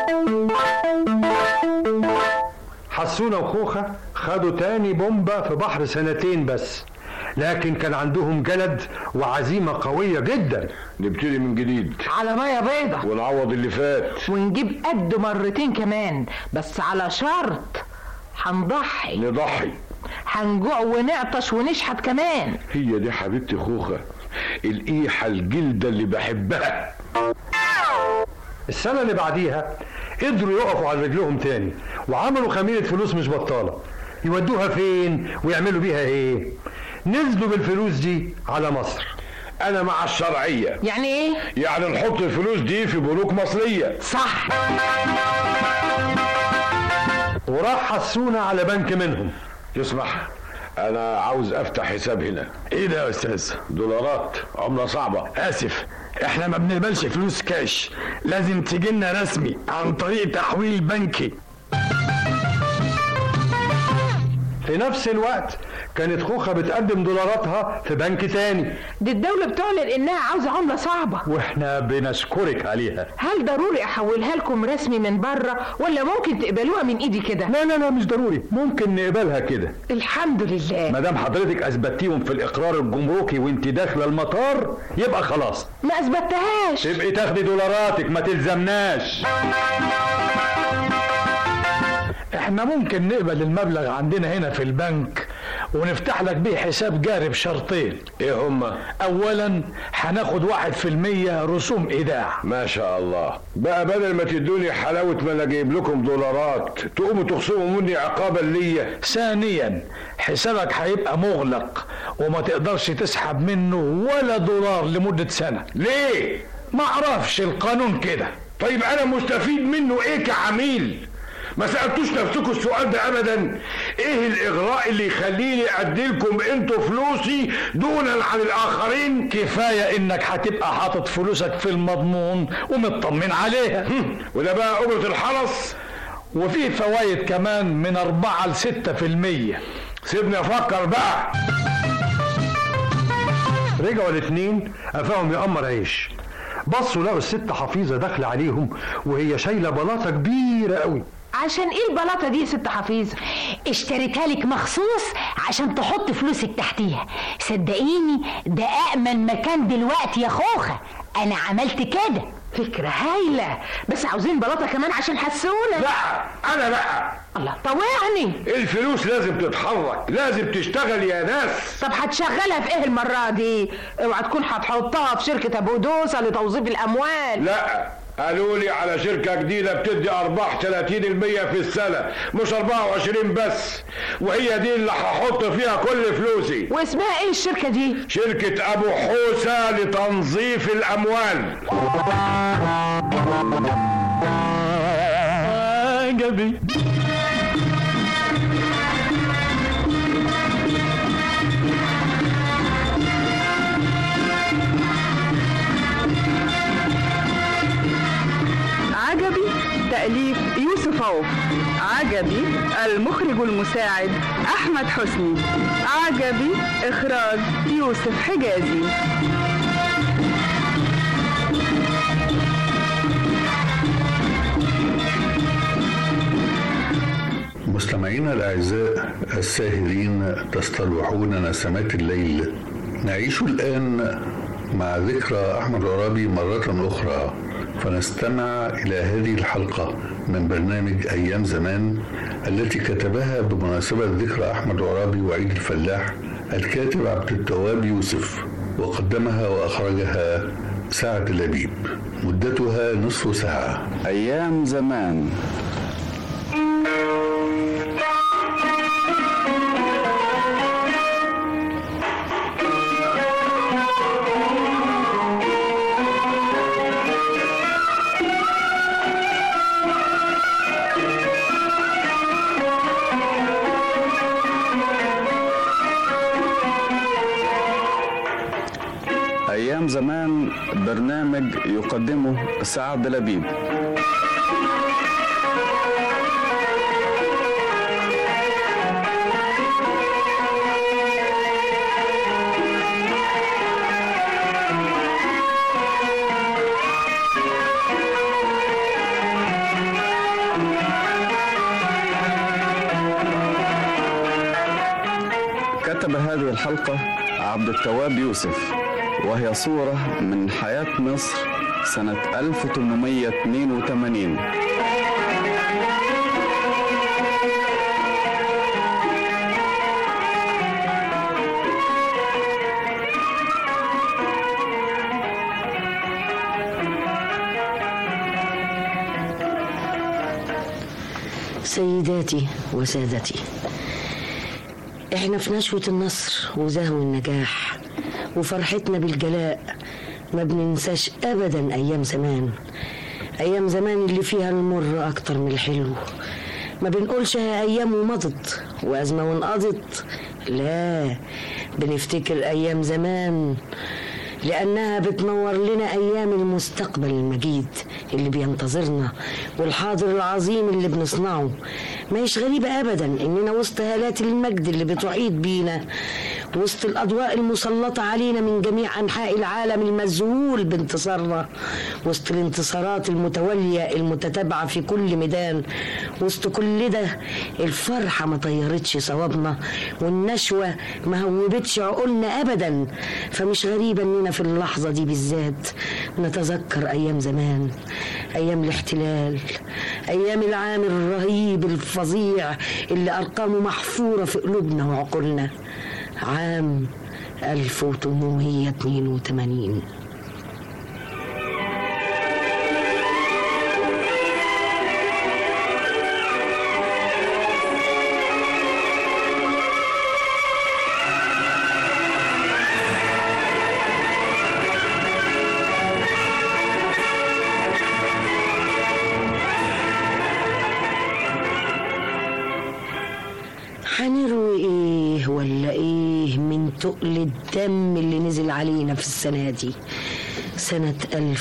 حسونا وخوخة خدوا تاني بومبا في بحر سنتين بس لكن كان عندهم جلد وعزيمة قوية جدا نبتدي من جديد على ميه بيضة ونعوض اللي فات ونجيب قده مرتين كمان بس على شرط هنضحي نضحي هنجوع ونعطش ونشحت كمان هي دي حبيبتي خوخة القيحة الجلدة اللي بحبها السنة اللي بعديها قدروا يقفوا على رجلهم تاني وعملوا خميرة فلوس مش بطالة يودوها فين ويعملوا بيها ايه نزلوا بالفلوس دي على مصر انا مع الشرعية يعني ايه يعني نحط الفلوس دي في بنوك مصرية صح وراح حسونا على بنك منهم تسمح انا عاوز افتح حساب هنا ايه ده يا استاذ دولارات عملة صعبة اسف احنا ما بنقبلش فلوس كاش لازم تجينا رسمي عن طريق تحويل بنكي في نفس الوقت كانت خوخة بتقدم دولاراتها في بنك تاني دي الدولة بتعلن انها عاوزة عملة صعبة واحنا بنشكرك عليها هل ضروري احولها لكم رسمي من بره ولا ممكن تقبلوها من ايدي كده لا لا لا مش ضروري ممكن نقبلها كده الحمد لله ما دام حضرتك اثبتيهم في الاقرار الجمركي وانت داخله المطار يبقى خلاص ما اثبتهاش تبقي تاخدي دولاراتك ما تلزمناش احنا ممكن نقبل المبلغ عندنا هنا في البنك ونفتح لك بيه حساب جاري بشرطين ايه هما اولا هناخد واحد في المية رسوم ايداع ما شاء الله بقى بدل ما تدوني حلاوة ما انا جايب لكم دولارات تقوموا تخصموا مني عقابا ليا ثانيا حسابك هيبقى مغلق وما تقدرش تسحب منه ولا دولار لمدة سنة ليه ما اعرفش القانون كده طيب انا مستفيد منه ايه كعميل ما سألتوش نفسكم السؤال ده ابدا ايه الاغراء اللي يخليني اديلكم انتوا فلوسي دونا عن الاخرين كفاية انك هتبقى حاطط فلوسك في المضمون ومطمن عليها وده بقى اجرة الحرس وفيه فوائد كمان من أربعة لستة في المية سيبني افكر بقى رجعوا الاثنين قفاهم يقمر عيش بصوا لقوا الست حفيظه داخله عليهم وهي شايله بلاطه كبيره قوي عشان ايه البلاطه دي يا ست حفيظه اشتريتها لك مخصوص عشان تحط فلوسك تحتيها صدقيني ده أأمن مكان دلوقتي يا خوخة أنا عملت كده فكرة هايلة بس عاوزين بلاطة كمان عشان حسونة لا انا بقى الله طوعني الفلوس لازم تتحرك لازم تشتغل يا ناس طب هتشغلها في ايه المرة دي اوعى تكون هتحطها في شركة ابو دوسة لتوظيف الاموال لا قالوا لي على شركة جديدة بتدي أرباح 30% في السنة مش 24 بس وهي دي اللي هحط فيها كل فلوسي واسمها ايه الشركة دي؟ شركة أبو حوسة لتنظيف الأموال عجبي عجبي تأليف يوسف عوف عجبي المخرج المساعد أحمد حسني عجبي إخراج يوسف حجازي مستمعينا الأعزاء الساهرين تستلوحون نسمات الليل نعيش الآن مع ذكرى أحمد عرابي مرة أخرى فنستمع إلى هذه الحلقة من برنامج أيام زمان التي كتبها بمناسبة ذكرى أحمد عرابي وعيد الفلاح الكاتب عبد التواب يوسف وقدمها وأخرجها سعد لبيب مدتها نصف ساعة أيام زمان أيام زمان برنامج يقدمه سعد لبيب كتب هذه الحلقة عبد التواب يوسف وهي صورة من حياة مصر سنة 1882 سيداتي وسادتي احنا في نشوة النصر وزهو النجاح وفرحتنا بالجلاء ما بننساش ابدا ايام زمان ايام زمان اللي فيها المر اكتر من الحلو ما بنقولش ايام ومضت وازمه وانقضت لا بنفتكر ايام زمان لأنها بتنور لنا أيام المستقبل المجيد اللي بينتظرنا والحاضر العظيم اللي بنصنعه ما هيش غريبة أبدا إننا وسط هالات المجد اللي بتعيد بينا وسط الأضواء المسلطة علينا من جميع أنحاء العالم المذهول بانتصارنا وسط الانتصارات المتوالية المتتابعة في كل ميدان وسط كل ده الفرحة ما طيرتش صوابنا والنشوة ما هوبتش عقولنا أبدا فمش غريبة إننا في اللحظة دي بالذات نتذكر أيام زمان أيام الاحتلال أيام العام الرهيب الفظيع اللي أرقامه محفورة في قلوبنا وعقولنا عام 1882 هنروي ايه ولا ايه من تقل الدم اللي نزل علينا في السنة دي سنة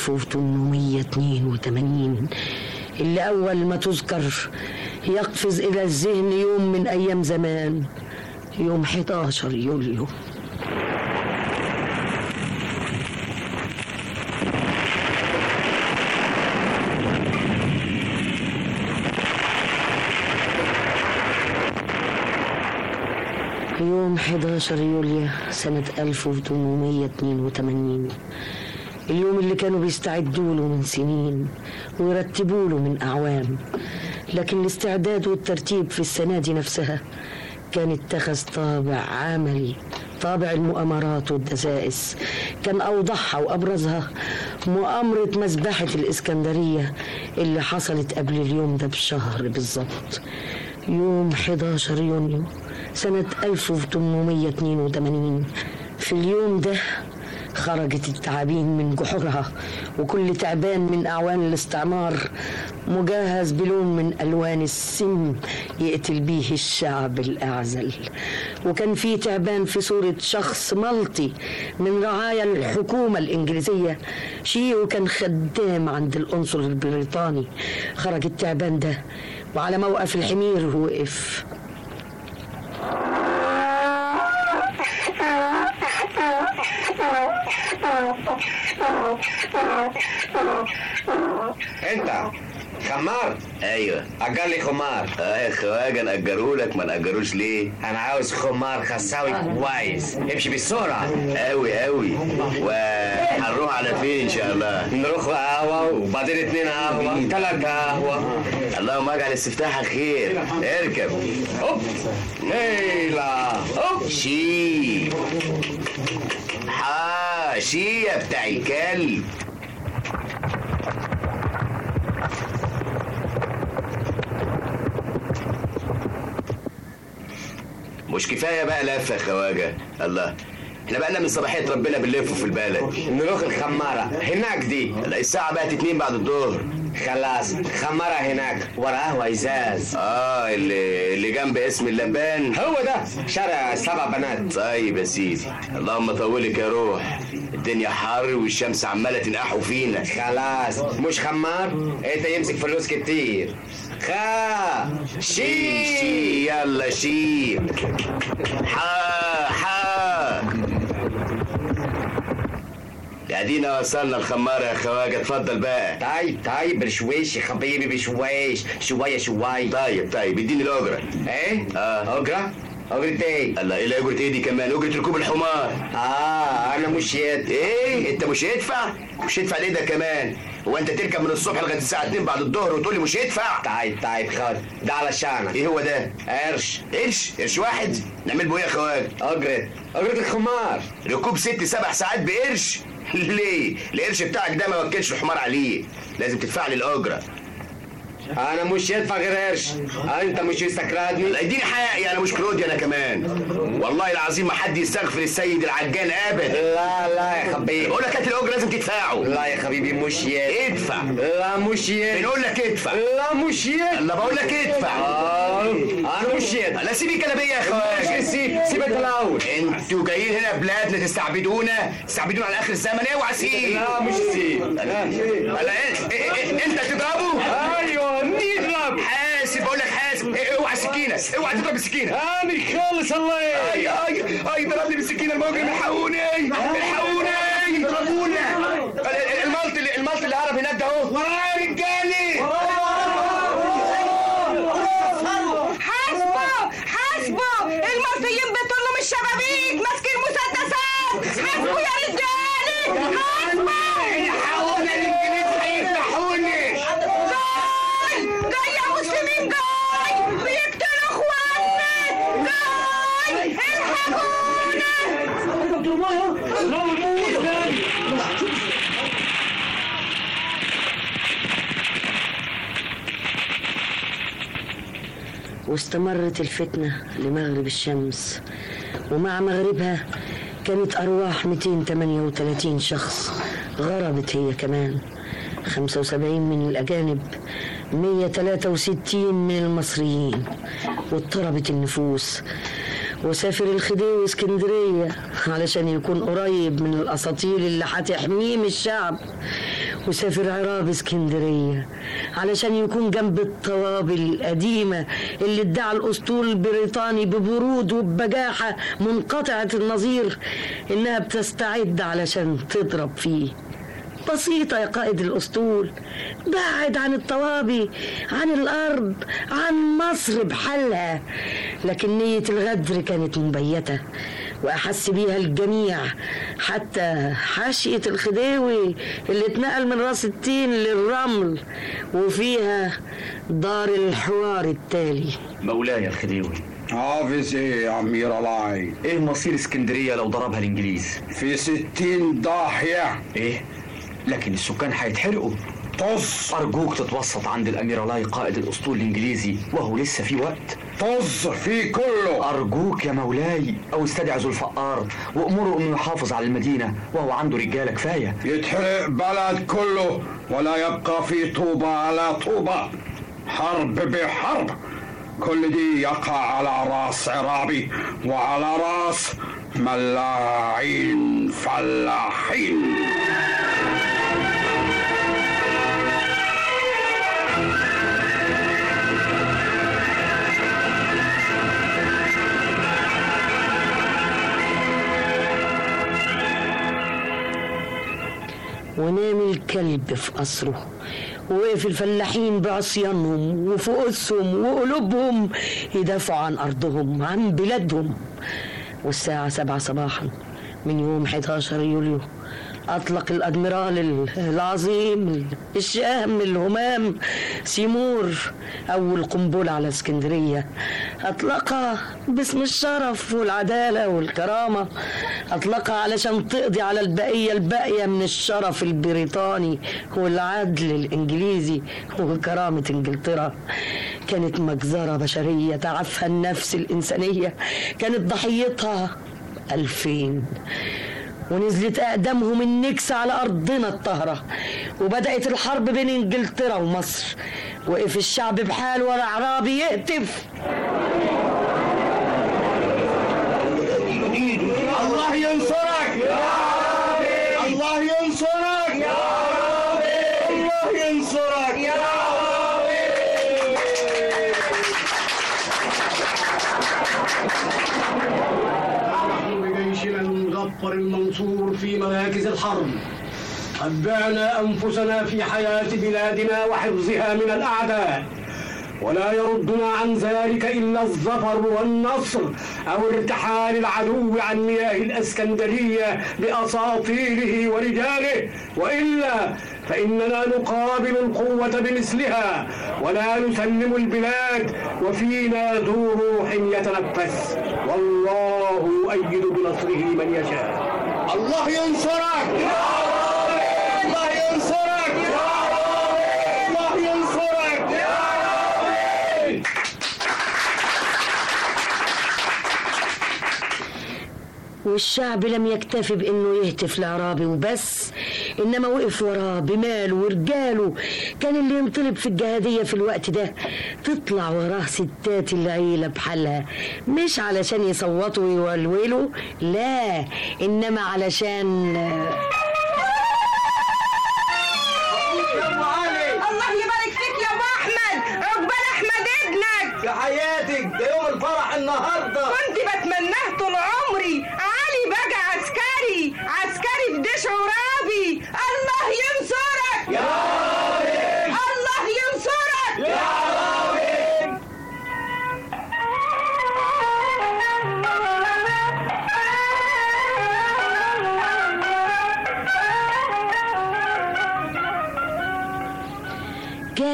1882 اللي أول ما تذكر يقفز إلى الذهن يوم من أيام زمان يوم 11 يوليو يوم 11 يوليو سنة 1882 اليوم اللي كانوا بيستعدوا له من سنين ويرتبوا له من أعوام لكن الاستعداد والترتيب في السنة دي نفسها كان اتخذ طابع عملي طابع المؤامرات والدسائس كان أوضحها وأبرزها مؤامرة مذبحة الإسكندرية اللي حصلت قبل اليوم ده بشهر بالظبط يوم 11 يونيو سنة 1882 في اليوم ده خرجت التعابين من جحورها وكل تعبان من أعوان الاستعمار مجهز بلون من ألوان السم يقتل بيه الشعب الأعزل وكان في تعبان في صورة شخص ملطي من رعايا الحكومة الإنجليزية شيء كان خدام عند القنصل البريطاني خرج التعبان ده وعلى موقف الحمير وقف انت خمار ايوه اجر لي خمار اه يا خواجه نأجره لك ما نأجروش ليه انا عاوز خمار خساوي كويس امشي بالسرعه قوي قوي وهنروح على فين ان شاء الله نروح قهوه وبعدين اتنين قهوه تلات قهوه اللهم اجعل استفتاحك خير اركب هوب هيلا هوب شي ها شي يا بتاع الكلب مش كفايه بقى لفه يا خواجه الله احنا بقالنا من صباحيه ربنا بنلف في البلد نروح الخماره هناك دي لا الساعه بقت اتنين بعد الظهر خلاص خماره هناك ورا قهوه ازاز اه اللي اللي جنب اسم اللبان هو ده شارع سبع بنات طيب يا سيدي اللهم طولك يا روح الدنيا حر والشمس عماله تنقحوا فينا خلاص مش خمار انت يمسك فلوس كتير خا شي شي يلا شي حا حا ادينا وصلنا الخمارة يا خواجة اتفضل بقى طيب طيب بشويش يا حبيبي بشويش شوية شوية طيب طيب اديني الأجرة ايه؟ اه أجرة؟ أجرة ايه؟ الله ايه أجرة ايه دي كمان؟ أجرة ركوب الحمار اه أنا مش يد ايه؟ أنت مش هيدفع؟ مش هيدفع ليه ده كمان؟ هو أنت تركب من الصبح لغاية الساعة 2 بعد الظهر وتقول لي مش هيدفع؟ طيب طيب خد ده علشانك ايه هو ده؟ قرش قرش؟ قرش واحد؟ نعمل بيه يا خواجة أجرة أجرة الخمار ركوب ست سبع ساعات بقرش؟ ليه؟ القرش بتاعك ده ما وكلش الحمار عليه لازم تدفع لي الأجرة انا مش يدفع غير قرش انت مش يستكرادني لا اديني حقي انا مش كلودي انا كمان والله العظيم ما حد يستغفر السيد العجان ابدا لا لا يا حبيبي بقول لك هات الاجره لازم تدفعه لا يا حبيبي مش يد ادفع لا مش يد بنقول لك ادفع لا مش يد لا بقول لك ادفع آه. انا مش يد لا سيب الكلابيه يا اخوان مش سيب سيب انت الاول انتوا جايين هنا بلادنا تستعبدونا تستعبدونا على اخر الزمن اوعى سيب لا مش سيب لا لا انت تضربه ايوه نضرب حاسب بقول لك حاسب اوعى سكينه بس اوعى تضرب السكينه هاني خالص الله اي اي اي ضربني بالسكينه المجرم الحقوني الحقوني ضربوني المالت اللي المالت اللي هرب هناك ده اهو ورايا يا رجالي حاسبه حاسبه المصريين بيطلوا من الشبابيك ماسكين مسدسات حاسبه يا رجالي حاسبه الحقونا الانجليز هيفتحوني جاي جاي يا مسلمين جاي بيقتلوا اخواننا جاي واستمرت الفتنة لمغرب الشمس ومع مغربها كانت أرواح 238 شخص غربت هي كمان 75 من الأجانب 163 من المصريين واضطربت النفوس وسافر الخديوي اسكندرية علشان يكون قريب من الأساطيل اللي هتحميه من الشعب وسافر عراب اسكندرية علشان يكون جنب الطوابل القديمة اللي ادعى الأسطول البريطاني ببرود وببجاحة منقطعة النظير إنها بتستعد علشان تضرب فيه بسيطة يا قائد الأسطول بعد عن الطوابي عن الأرض عن مصر بحالها لكن نية الغدر كانت مبيتة وأحس بيها الجميع حتى حاشية الخديوي اللي اتنقل من راس التين للرمل وفيها دار الحوار التالي مولاي الخديوي حافظ ايه يا امير الله ايه مصير اسكندرية لو ضربها الانجليز في ستين ضاحية ايه لكن السكان هيتحرقوا طز ارجوك تتوسط عند الامير لاي قائد الاسطول الانجليزي وهو لسه في وقت طز في كله ارجوك يا مولاي او استدعي ذو الفقار وامره انه يحافظ على المدينه وهو عنده رجاله كفايه يتحرق بلد كله ولا يبقى في طوبة على طوبة حرب بحرب كل دي يقع على راس عرابي وعلى راس ملاعين فلاحين ونام الكلب في قصره ووقف الفلاحين بعصيانهم وفؤوسهم وقلوبهم يدافعوا عن أرضهم عن بلادهم والساعة سبعة صباحا من يوم 11 يوليو أطلق الأدميرال العظيم الشهم الهمام سيمور أول قنبلة على اسكندرية أطلقها باسم الشرف والعدالة والكرامة أطلقها علشان تقضي على البقية الباقية من الشرف البريطاني والعدل الإنجليزي وكرامة إنجلترا كانت مجزرة بشرية تعفها النفس الإنسانية كانت ضحيتها ألفين ونزلت أقدامهم النكس على أرضنا الطاهرة وبدأت الحرب بين إنجلترا ومصر وقف الشعب بحاله ولا أعرابي يهتف الله ينصرك يا ربي الله ينصرك يا ربي الله ينصرك يا نحن بجيشنا المظفر المنصور في مراكز الحرب قد بعنا أنفسنا في حياة بلادنا وحفظها من الأعداء ولا يردنا عن ذلك إلا الظفر والنصر أو ارتحال العدو عن مياه الأسكندرية بأساطيله ورجاله وإلا فإننا نقابل القوة بمثلها ولا نسلم البلاد وفينا ذو روح يتنفس والله يؤيد بنصره من يشاء الله ينصرك يا ربي الله ينصرك يا ربي الله ينصرك يا ربي والشعب لم يكتفي بانه يهتف لعرابي وبس انما وقف وراه بماله ورجاله كان اللي ينطلب في الجهاديه في الوقت ده تطلع وراه ستات العيله بحالها مش علشان يصوتوا ويولولوا لا انما علشان الله يبارك فيك يا ابو احمد عقبال احمد ابنك في حياتك ده يوم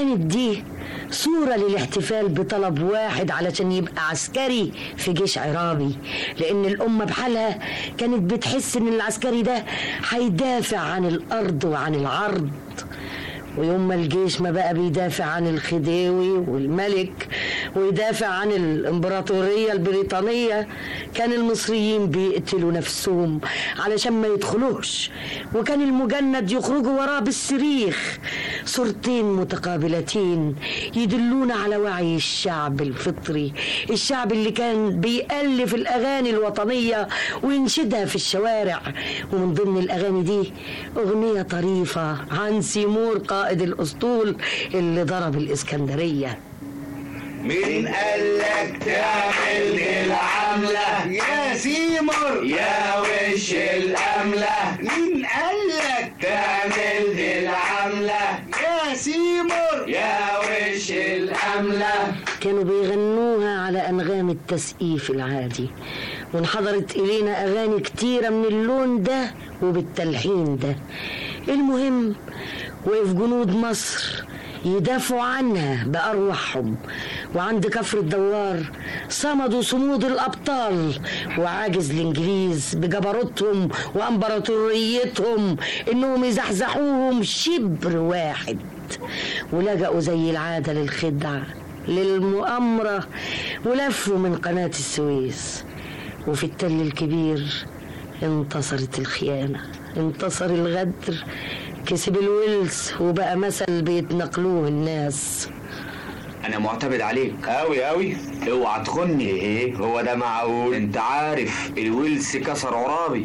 كانت دي صورة للاحتفال بطلب واحد علشان يبقى عسكري في جيش عرابي لأن الأمة بحالها كانت بتحس إن العسكري ده هيدافع عن الأرض وعن العرض ويوم ما الجيش ما بقى بيدافع عن الخديوي والملك ويدافع عن الامبراطورية البريطانية كان المصريين بيقتلوا نفسهم علشان ما يدخلوش وكان المجند يخرجوا وراه بالصريخ صورتين متقابلتين يدلون على وعي الشعب الفطري الشعب اللي كان بيألف الأغاني الوطنية وينشدها في الشوارع ومن ضمن الأغاني دي أغنية طريفة عن سيمور قائد الأسطول اللي ضرب الإسكندرية مين قالك تعمل دي العملة يا سيمر يا وش الأملة مين قالك تعمل دي العملة يا سيمر يا وش الأملة كانوا بيغنوها على أنغام التسقيف العادي وانحضرت إلينا أغاني كتيرة من اللون ده وبالتلحين ده المهم وقف جنود مصر يدافعوا عنها بأرواحهم وعند كفر الدوار صمدوا صمود الأبطال وعاجز الإنجليز بجبروتهم وأمبراطوريتهم إنهم يزحزحوهم شبر واحد ولجأوا زي العادة للخدعة للمؤامرة ولفوا من قناة السويس وفي التل الكبير انتصرت الخيانة انتصر الغدر كسب الويلز وبقى مثل بيتنقلوه الناس انا معتمد عليك قوي قوي اوعى تخني ايه هو ده معقول انت عارف الويلز كسر عرابي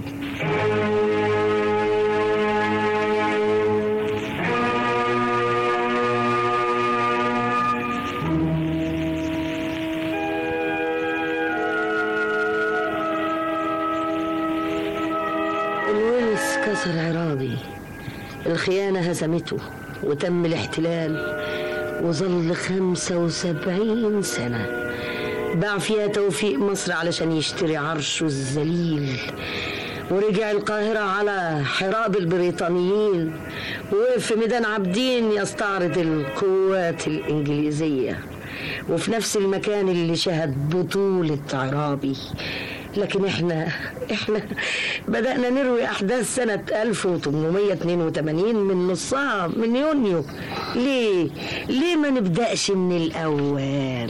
الويلز كسر عرابي الخيانة هزمته وتم الاحتلال وظل خمسة وسبعين سنة باع فيها توفيق مصر علشان يشتري عرشه الذليل ورجع القاهرة على حراب البريطانيين ووقف في ميدان عابدين يستعرض القوات الإنجليزية وفي نفس المكان اللي شهد بطولة عرابي لكن احنا احنا بدأنا نروي أحداث سنة 1882 من نصها من يونيو ليه؟ ليه ما نبدأش من الأول؟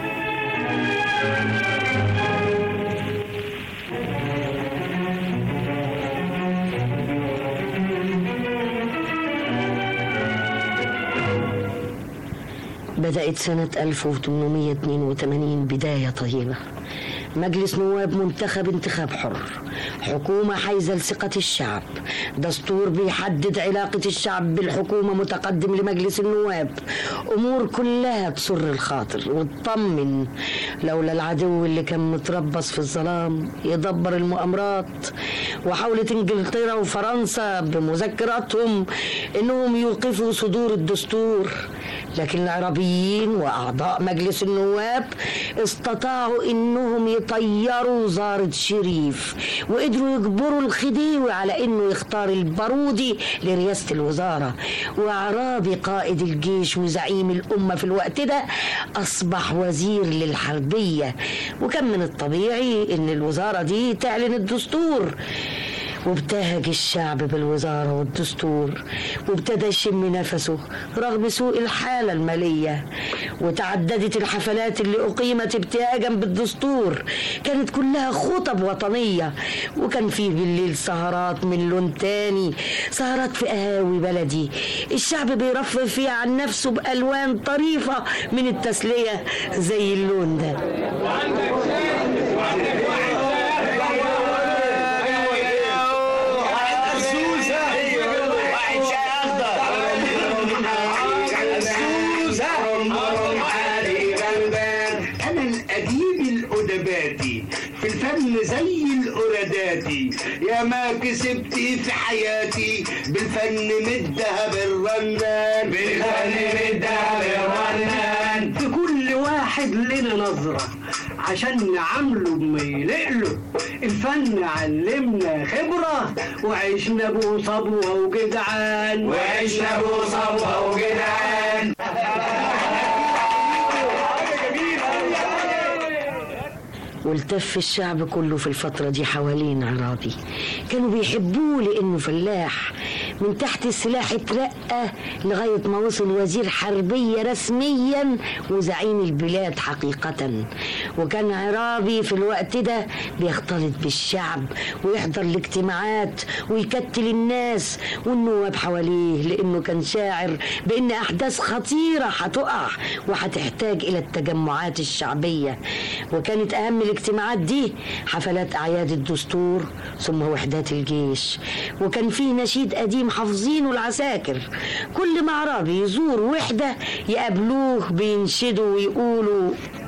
بدأت سنة 1882 بداية طيبة مجلس نواب منتخب انتخاب حر حكومة حيزة لثقة الشعب دستور بيحدد علاقة الشعب بالحكومة متقدم لمجلس النواب أمور كلها تسر الخاطر وتطمن لولا العدو اللي كان متربص في الظلام يدبر المؤامرات وحاولت انجلترا وفرنسا بمذكراتهم انهم يوقفوا صدور الدستور لكن العربيين واعضاء مجلس النواب استطاعوا انهم يطيروا وزارة شريف وقدروا يجبروا الخديوي على انه يختار البارودي لرئاسة الوزارة وعرابي قائد الجيش وزعيم الامة في الوقت ده اصبح وزير للحربية وكان من الطبيعي ان الوزارة دي تعلن الدستور وابتهج الشعب بالوزارة والدستور وابتدى يشم نفسه رغم سوء الحالة المالية وتعددت الحفلات اللي أقيمت ابتهاجا بالدستور كانت كلها خطب وطنية وكان فيه بالليل سهرات من لون تاني سهرات في قهاوي بلدي الشعب بيرفه فيها عن نفسه بألوان طريفة من التسلية زي اللون ده أنا الأديب الأدباتي في الفن زي الأراداتي يا ما كسبت في حياتي بالفن من الذهب الرنان بالفن من الذهب الرنان في كل واحد لنا نظرة عشان نعامله بما يلقله الفن علمنا خبرة وعشنا ابو صبوة وجدعان وعشنا ابو صبوة وجدعان والتف الشعب كله في الفترة دي حوالين عرابي كانوا بيحبوه لأنه فلاح من تحت السلاح اترقى لغاية ما وصل وزير حربية رسميا وزعيم البلاد حقيقة وكان عرابي في الوقت ده بيختلط بالشعب ويحضر الاجتماعات ويكتل الناس والنواب حواليه لأنه كان شاعر بأن أحداث خطيرة هتقع وهتحتاج إلى التجمعات الشعبية وكانت أهم الاجتماعات دي حفلات أعياد الدستور ثم وحدات الجيش وكان فيه نشيد قديم حافظينه العساكر كل ما عرابي يزور وحدة يقابلوه بينشدوا ويقولوا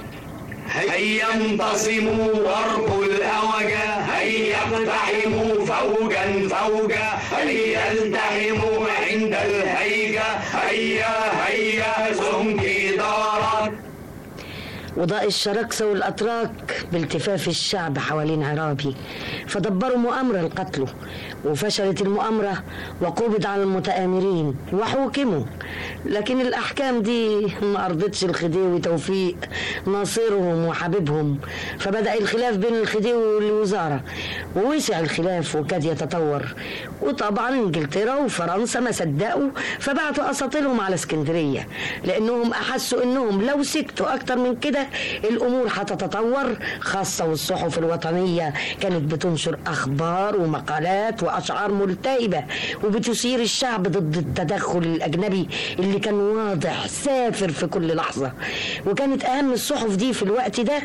هيا انتصموا وارقوا الأوجة هيا اقتحموا فوجا فوجا هيا التحموا عند الهيجة هيا هيا سمكي دارك وضاء الشراكسة والأتراك بالتفاف الشعب حوالين عرابي فدبروا مؤامرة لقتله وفشلت المؤامرة وقبض على المتآمرين وحوكموا لكن الأحكام دي ما أرضتش الخديوي توفيق ناصرهم وحبيبهم فبدأ الخلاف بين الخديوي والوزارة ووسع الخلاف وكاد يتطور وطبعا انجلترا وفرنسا ما صدقوا فبعتوا اساطيلهم على اسكندريه لانهم احسوا انهم لو سكتوا اكتر من كده الامور هتتطور خاصه والصحف الوطنيه كانت بتنشر اخبار ومقالات واشعار ملتهبه وبتثير الشعب ضد التدخل الاجنبي اللي كان واضح سافر في كل لحظه وكانت اهم الصحف دي في الوقت ده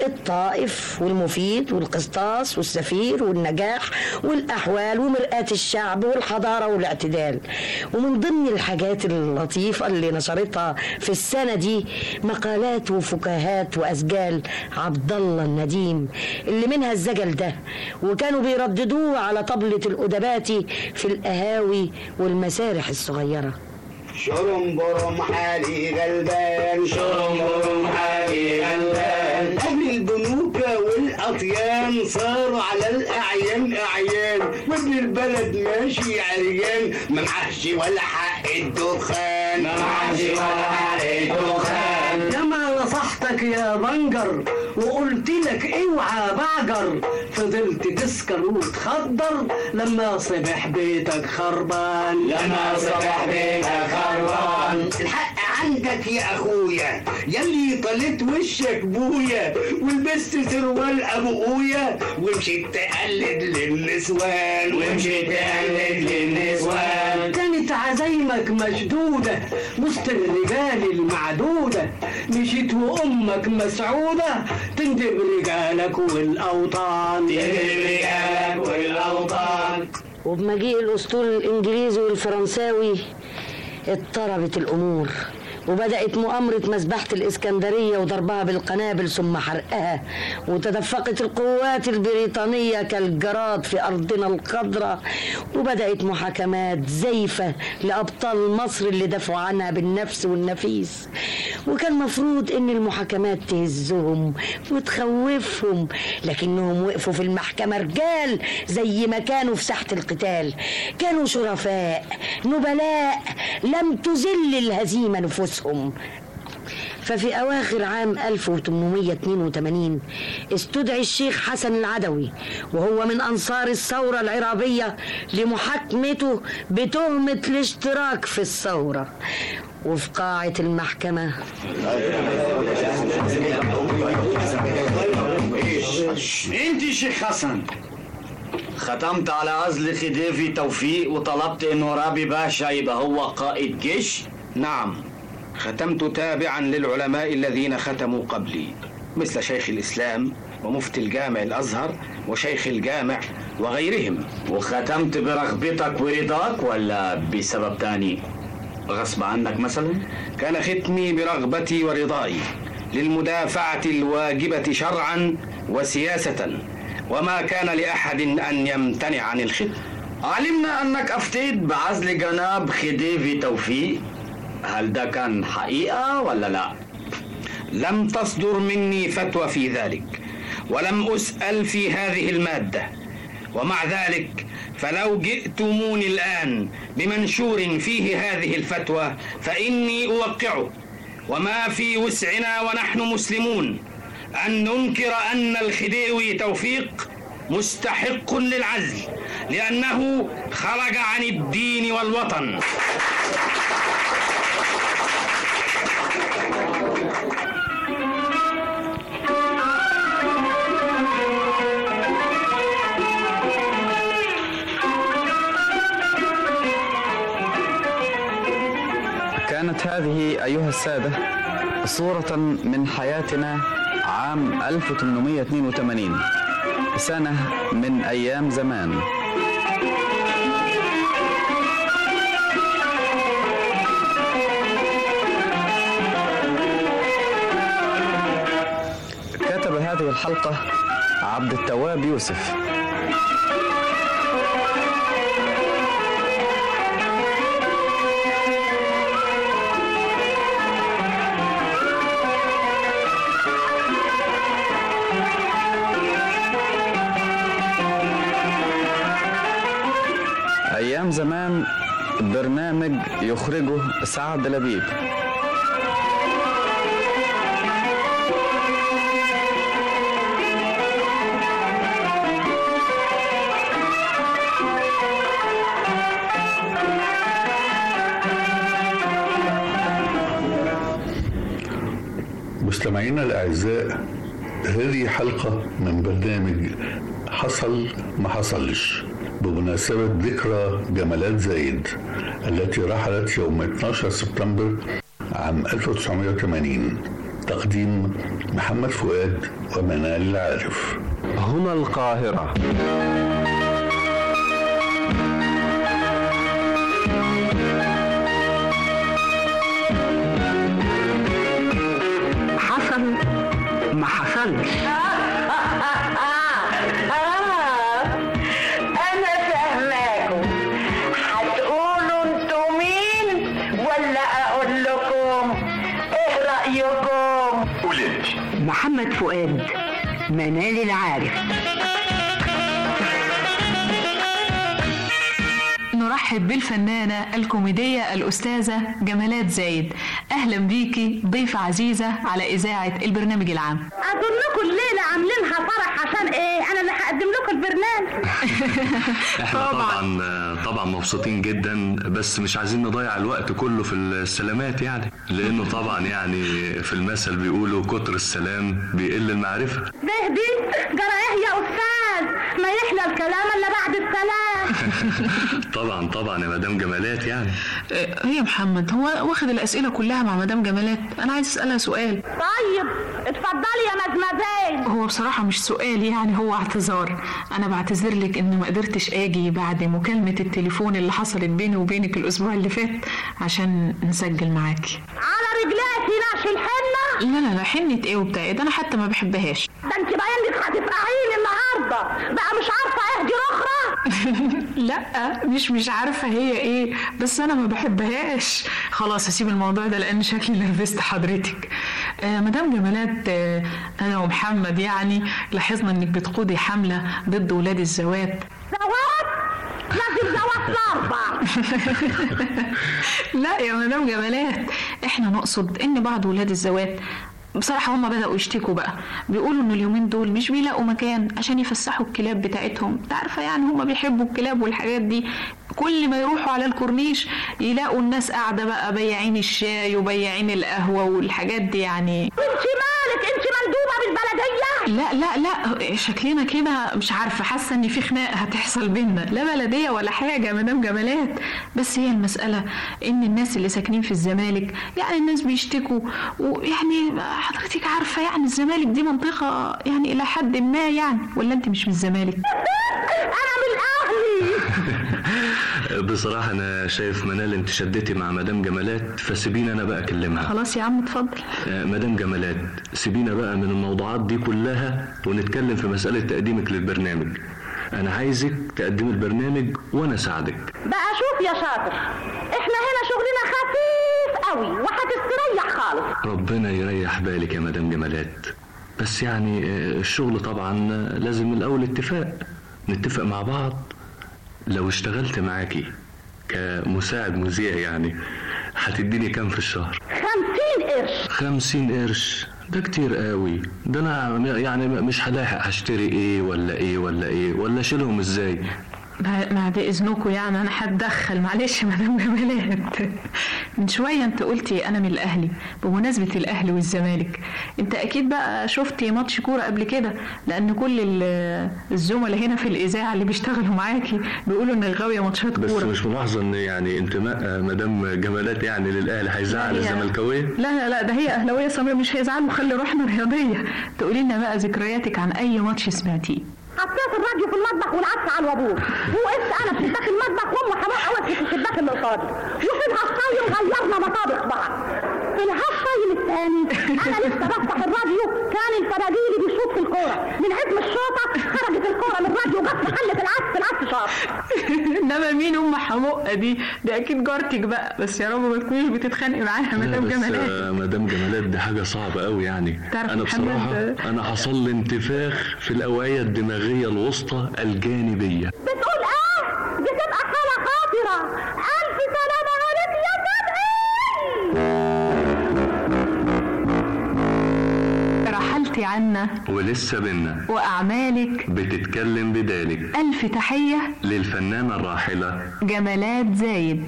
الطائف والمفيد والقسطاس والسفير والنجاح والاحوال ومرآة الشعب والحضاره والاعتدال ومن ضمن الحاجات اللطيفه اللي نشرتها في السنه دي مقالات وفكاهات واسجال عبد الله النديم اللي منها الزجل ده وكانوا بيرددوه على طبله الادباتي في القهاوي والمسارح الصغيره شرم برم حالي غلبان شرم برم حالي غلبان قبل البنوك والأطيان صاروا على الأعيان أعيان وابن البلد ماشي عريان ما معهش ولا حق الدخان ما معهش ولا حق الدخان لما نصحتك يا بنجر وقلت لك اوعى بعجر فضلت تسكر وتخدر لما صبح بيتك خربان لما صبح بيتك خربان الحق عندك يا اخويا يلي طلت وشك بويا ولبست سروال ابويا ومشيت تقلد للنسوان ومشيت تقلد للنسوان كانت عزايمك مشدودة وسط الرجال المعدودة مشيت وأمك مسعودة تندب رجالك والأوطان تندب رجالك والأوطان وبمجيء الأسطول الإنجليزي والفرنساوي اضطربت الأمور وبدأت مؤامرة مذبحة الإسكندرية وضربها بالقنابل ثم حرقها وتدفقت القوات البريطانية كالجراد في أرضنا الخضراء وبدأت محاكمات زيفة لأبطال مصر اللي دافعوا عنها بالنفس والنفيس وكان مفروض إن المحاكمات تهزهم وتخوفهم لكنهم وقفوا في المحكمة رجال زي ما كانوا في ساحة القتال كانوا شرفاء نبلاء لم تذل الهزيمة نفوسهم أنفسهم ففي أواخر عام 1882 استدعي الشيخ حسن العدوي وهو من أنصار الثورة العرابية لمحاكمته بتهمة الاشتراك في الثورة وفي قاعة المحكمة انت شيخ حسن ختمت على عزل خديفي توفيق وطلبت انه رابي باشا يبقى هو قائد جيش نعم ختمت تابعا للعلماء الذين ختموا قبلي مثل شيخ الإسلام ومفتي الجامع الأزهر وشيخ الجامع وغيرهم وختمت برغبتك ورضاك ولا بسبب تاني غصب عنك مثلا كان ختمي برغبتي ورضاي للمدافعة الواجبة شرعا وسياسة وما كان لأحد أن يمتنع عن الختم علمنا أنك أفتيت بعزل جناب خديفي توفيق هل ده كان حقيقة ولا لا؟ لم تصدر مني فتوى في ذلك ولم أسأل في هذه المادة ومع ذلك فلو جئتموني الآن بمنشور فيه هذه الفتوى فإني أوقعه وما في وسعنا ونحن مسلمون أن ننكر أن الخديوي توفيق مستحق للعزل لأنه خرج عن الدين والوطن كانت هذه أيها السادة صورة من حياتنا عام 1882 سنة من أيام زمان كتب هذه الحلقة عبد التواب يوسف أيام زمان برنامج يخرجه سعد لبيب مستمعينا الأعزاء هذه حلقة من برنامج حصل ما حصلش بمناسبة ذكرى جمالات زايد التي رحلت يوم 12 سبتمبر عام 1980 تقديم محمد فؤاد ومنال العارف هنا القاهرة حصل ما حصلش انا فاهماكم هتقولوا انتوا مين ولا اقول لكم ايه رايكم قول انت محمد فؤاد منال العارف نرحب بالفنانة الكوميدية الأستاذة جمالات زايد أهلا بيكي ضيفة عزيزة على إذاعة البرنامج العام اظنكم الليله عاملينها فرح عشان ايه انا اللي هقدم لكم البرنامج احنا طبعا طبعا مبسوطين جدا بس مش عايزين نضيع الوقت كله في السلامات يعني لانه طبعا يعني في المثل بيقولوا كتر السلام بيقل المعرفه ده دي جرى ايه يا استاذ ما يحلى الكلام الا بعد السلام طبعا طبعا يا مدام جمالات يعني آه، هي محمد هو واخد الأسئلة كلها مع مدام جمالات أنا عايز أسألها سؤال طيب اتفضلي يا مزمزين هو بصراحة مش سؤال يعني هو اعتذار أنا بعتذر لك إن ما قدرتش أجي بعد مكالمة التليفون اللي حصلت بيني وبينك الأسبوع اللي فات عشان نسجل معاكي على رجلاتي نعش الحنه لا لا لا حنة إيه وبتاع إيه ده أنا حتى ما بحبهاش ده انت باين لك هتفقعيني النهارده بقى مش عارفه اهدي اخرى لا مش مش عارفة هي إيه بس أنا ما بحبهاش خلاص هسيب الموضوع ده لأن شكلي نرفزت حضرتك آه مدام جمالات آه أنا ومحمد يعني لاحظنا إنك بتقودي حملة ضد ولاد الزوات زواج لازم زواج الاربع لا يا مدام جمالات احنا نقصد ان بعض ولاد الزوات بصراحة هما بدأوا يشتكوا بقى بيقولوا ان اليومين دول مش بيلاقوا مكان عشان يفسحوا الكلاب بتاعتهم انت عارفة يعني هما بيحبوا الكلاب والحاجات دي كل ما يروحوا على الكورنيش يلاقوا الناس قاعدة بقى بياعين الشاي وبياعين القهوة والحاجات دي يعني انت مالك انت مندوبه بالبلديه لا لا لا شكلنا كده مش عارفه حاسه ان في خناقه هتحصل بينا لا بلديه ولا حاجه يا مدام جمالات بس هي المساله ان الناس اللي ساكنين في الزمالك يعني الناس بيشتكوا ويعني حضرتك عارفه يعني الزمالك دي منطقه يعني الى حد ما يعني ولا انت مش من الزمالك انا من اهلي بصراحه انا شايف منال انت شدتي مع مدام جمالات فسيبيني انا بقى اكلمها خلاص يا عم اتفضل آه، مدام جمالات سيبينا بقى من الموضوعات دي كلها ونتكلم في مسألة تقديمك للبرنامج أنا عايزك تقدمي البرنامج وأنا أساعدك بقى شوف يا شاطر احنا هنا شغلنا خفيف قوي وهتستريح خالص خالص ربنا يريح بالك يا مدام جمالات بس يعني آه، الشغل طبعا آه، لازم من الاول اتفاق نتفق مع بعض لو اشتغلت معاكي كمساعد مذيع يعني هتديني كام في الشهر خمسين قرش خمسين قرش ده كتير قوي ده انا يعني مش هلاحق هشتري ايه ولا ايه ولا ايه ولا اشيلهم ازاي بع- بعد اذنكم يعني انا هتدخل معلش يا مدام جمالات من شويه انت قلتي انا من الاهلي بمناسبه الاهلي والزمالك انت اكيد بقى شفتي ماتش كوره قبل كده لان كل ال- الزملاء هنا في الاذاعه اللي بيشتغلوا معاكي بيقولوا انك غاويه ماتشات بس كوره مش ملاحظه ان يعني انتماء آه، مدام جمالات يعني للاهلي هيزعل لا، هي- الزملكاويه لا لا لا ده هي اهلاويه صميم مش هيزعلوا خلي روحنا رياضيه تقولي لنا بقى ذكرياتك عن اي ماتش سمعتيه حطيت الراديو في المطبخ والعدس على الوابور وقفت انا في شباك المطبخ وام حماقه وقفت في الشباك اللي قصادي وفي الهالطايم غيرنا مطابخ بعض في الهالطايم الثاني انا لسه بفتح الراديو كان الفراديلي بيشوط في الكوره من عزم الشوطه خرجت الكوره من الراديو وجت في حله العدس العدس شاط انما مين ام حمقه دي دي اكيد جارتك بقى بس يا رب ما تكونيش بتتخانقي معاها لا مدام بس جمالات آه، مدام جمالات دي حاجة صعبة قوي يعني تعرف أنا محمد، بصراحة آه، أنا حصل لي انتفاخ في الأوعية الدماغية الوسطى الجانبية بتقول اه دي تبقى حاله خطره الف سلامه عليك يا سبعي رحلتي عنا ولسه بينا واعمالك بتتكلم بدالك الف تحيه للفنانة الراحلة جمالات زايد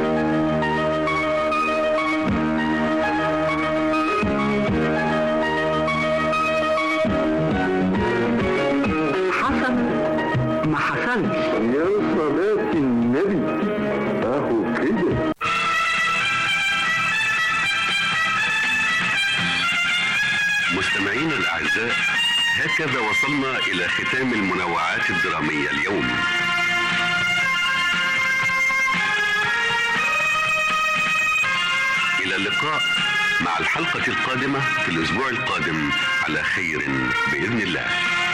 حصل ما حصلش يا صلاة النبي اهو كده مستمعينا الأعزاء هكذا وصلنا إلى ختام المنوعات الدرامية اليوم إلى اللقاء مع الحلقة القادمة في الأسبوع القادم على خير بإذن الله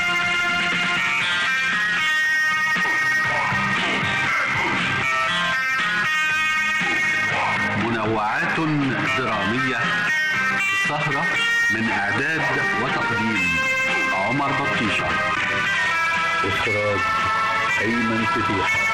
منوعات درامية سهرة من إعداد وتقديم عمر بطيشة إخراج أيمن فتيحة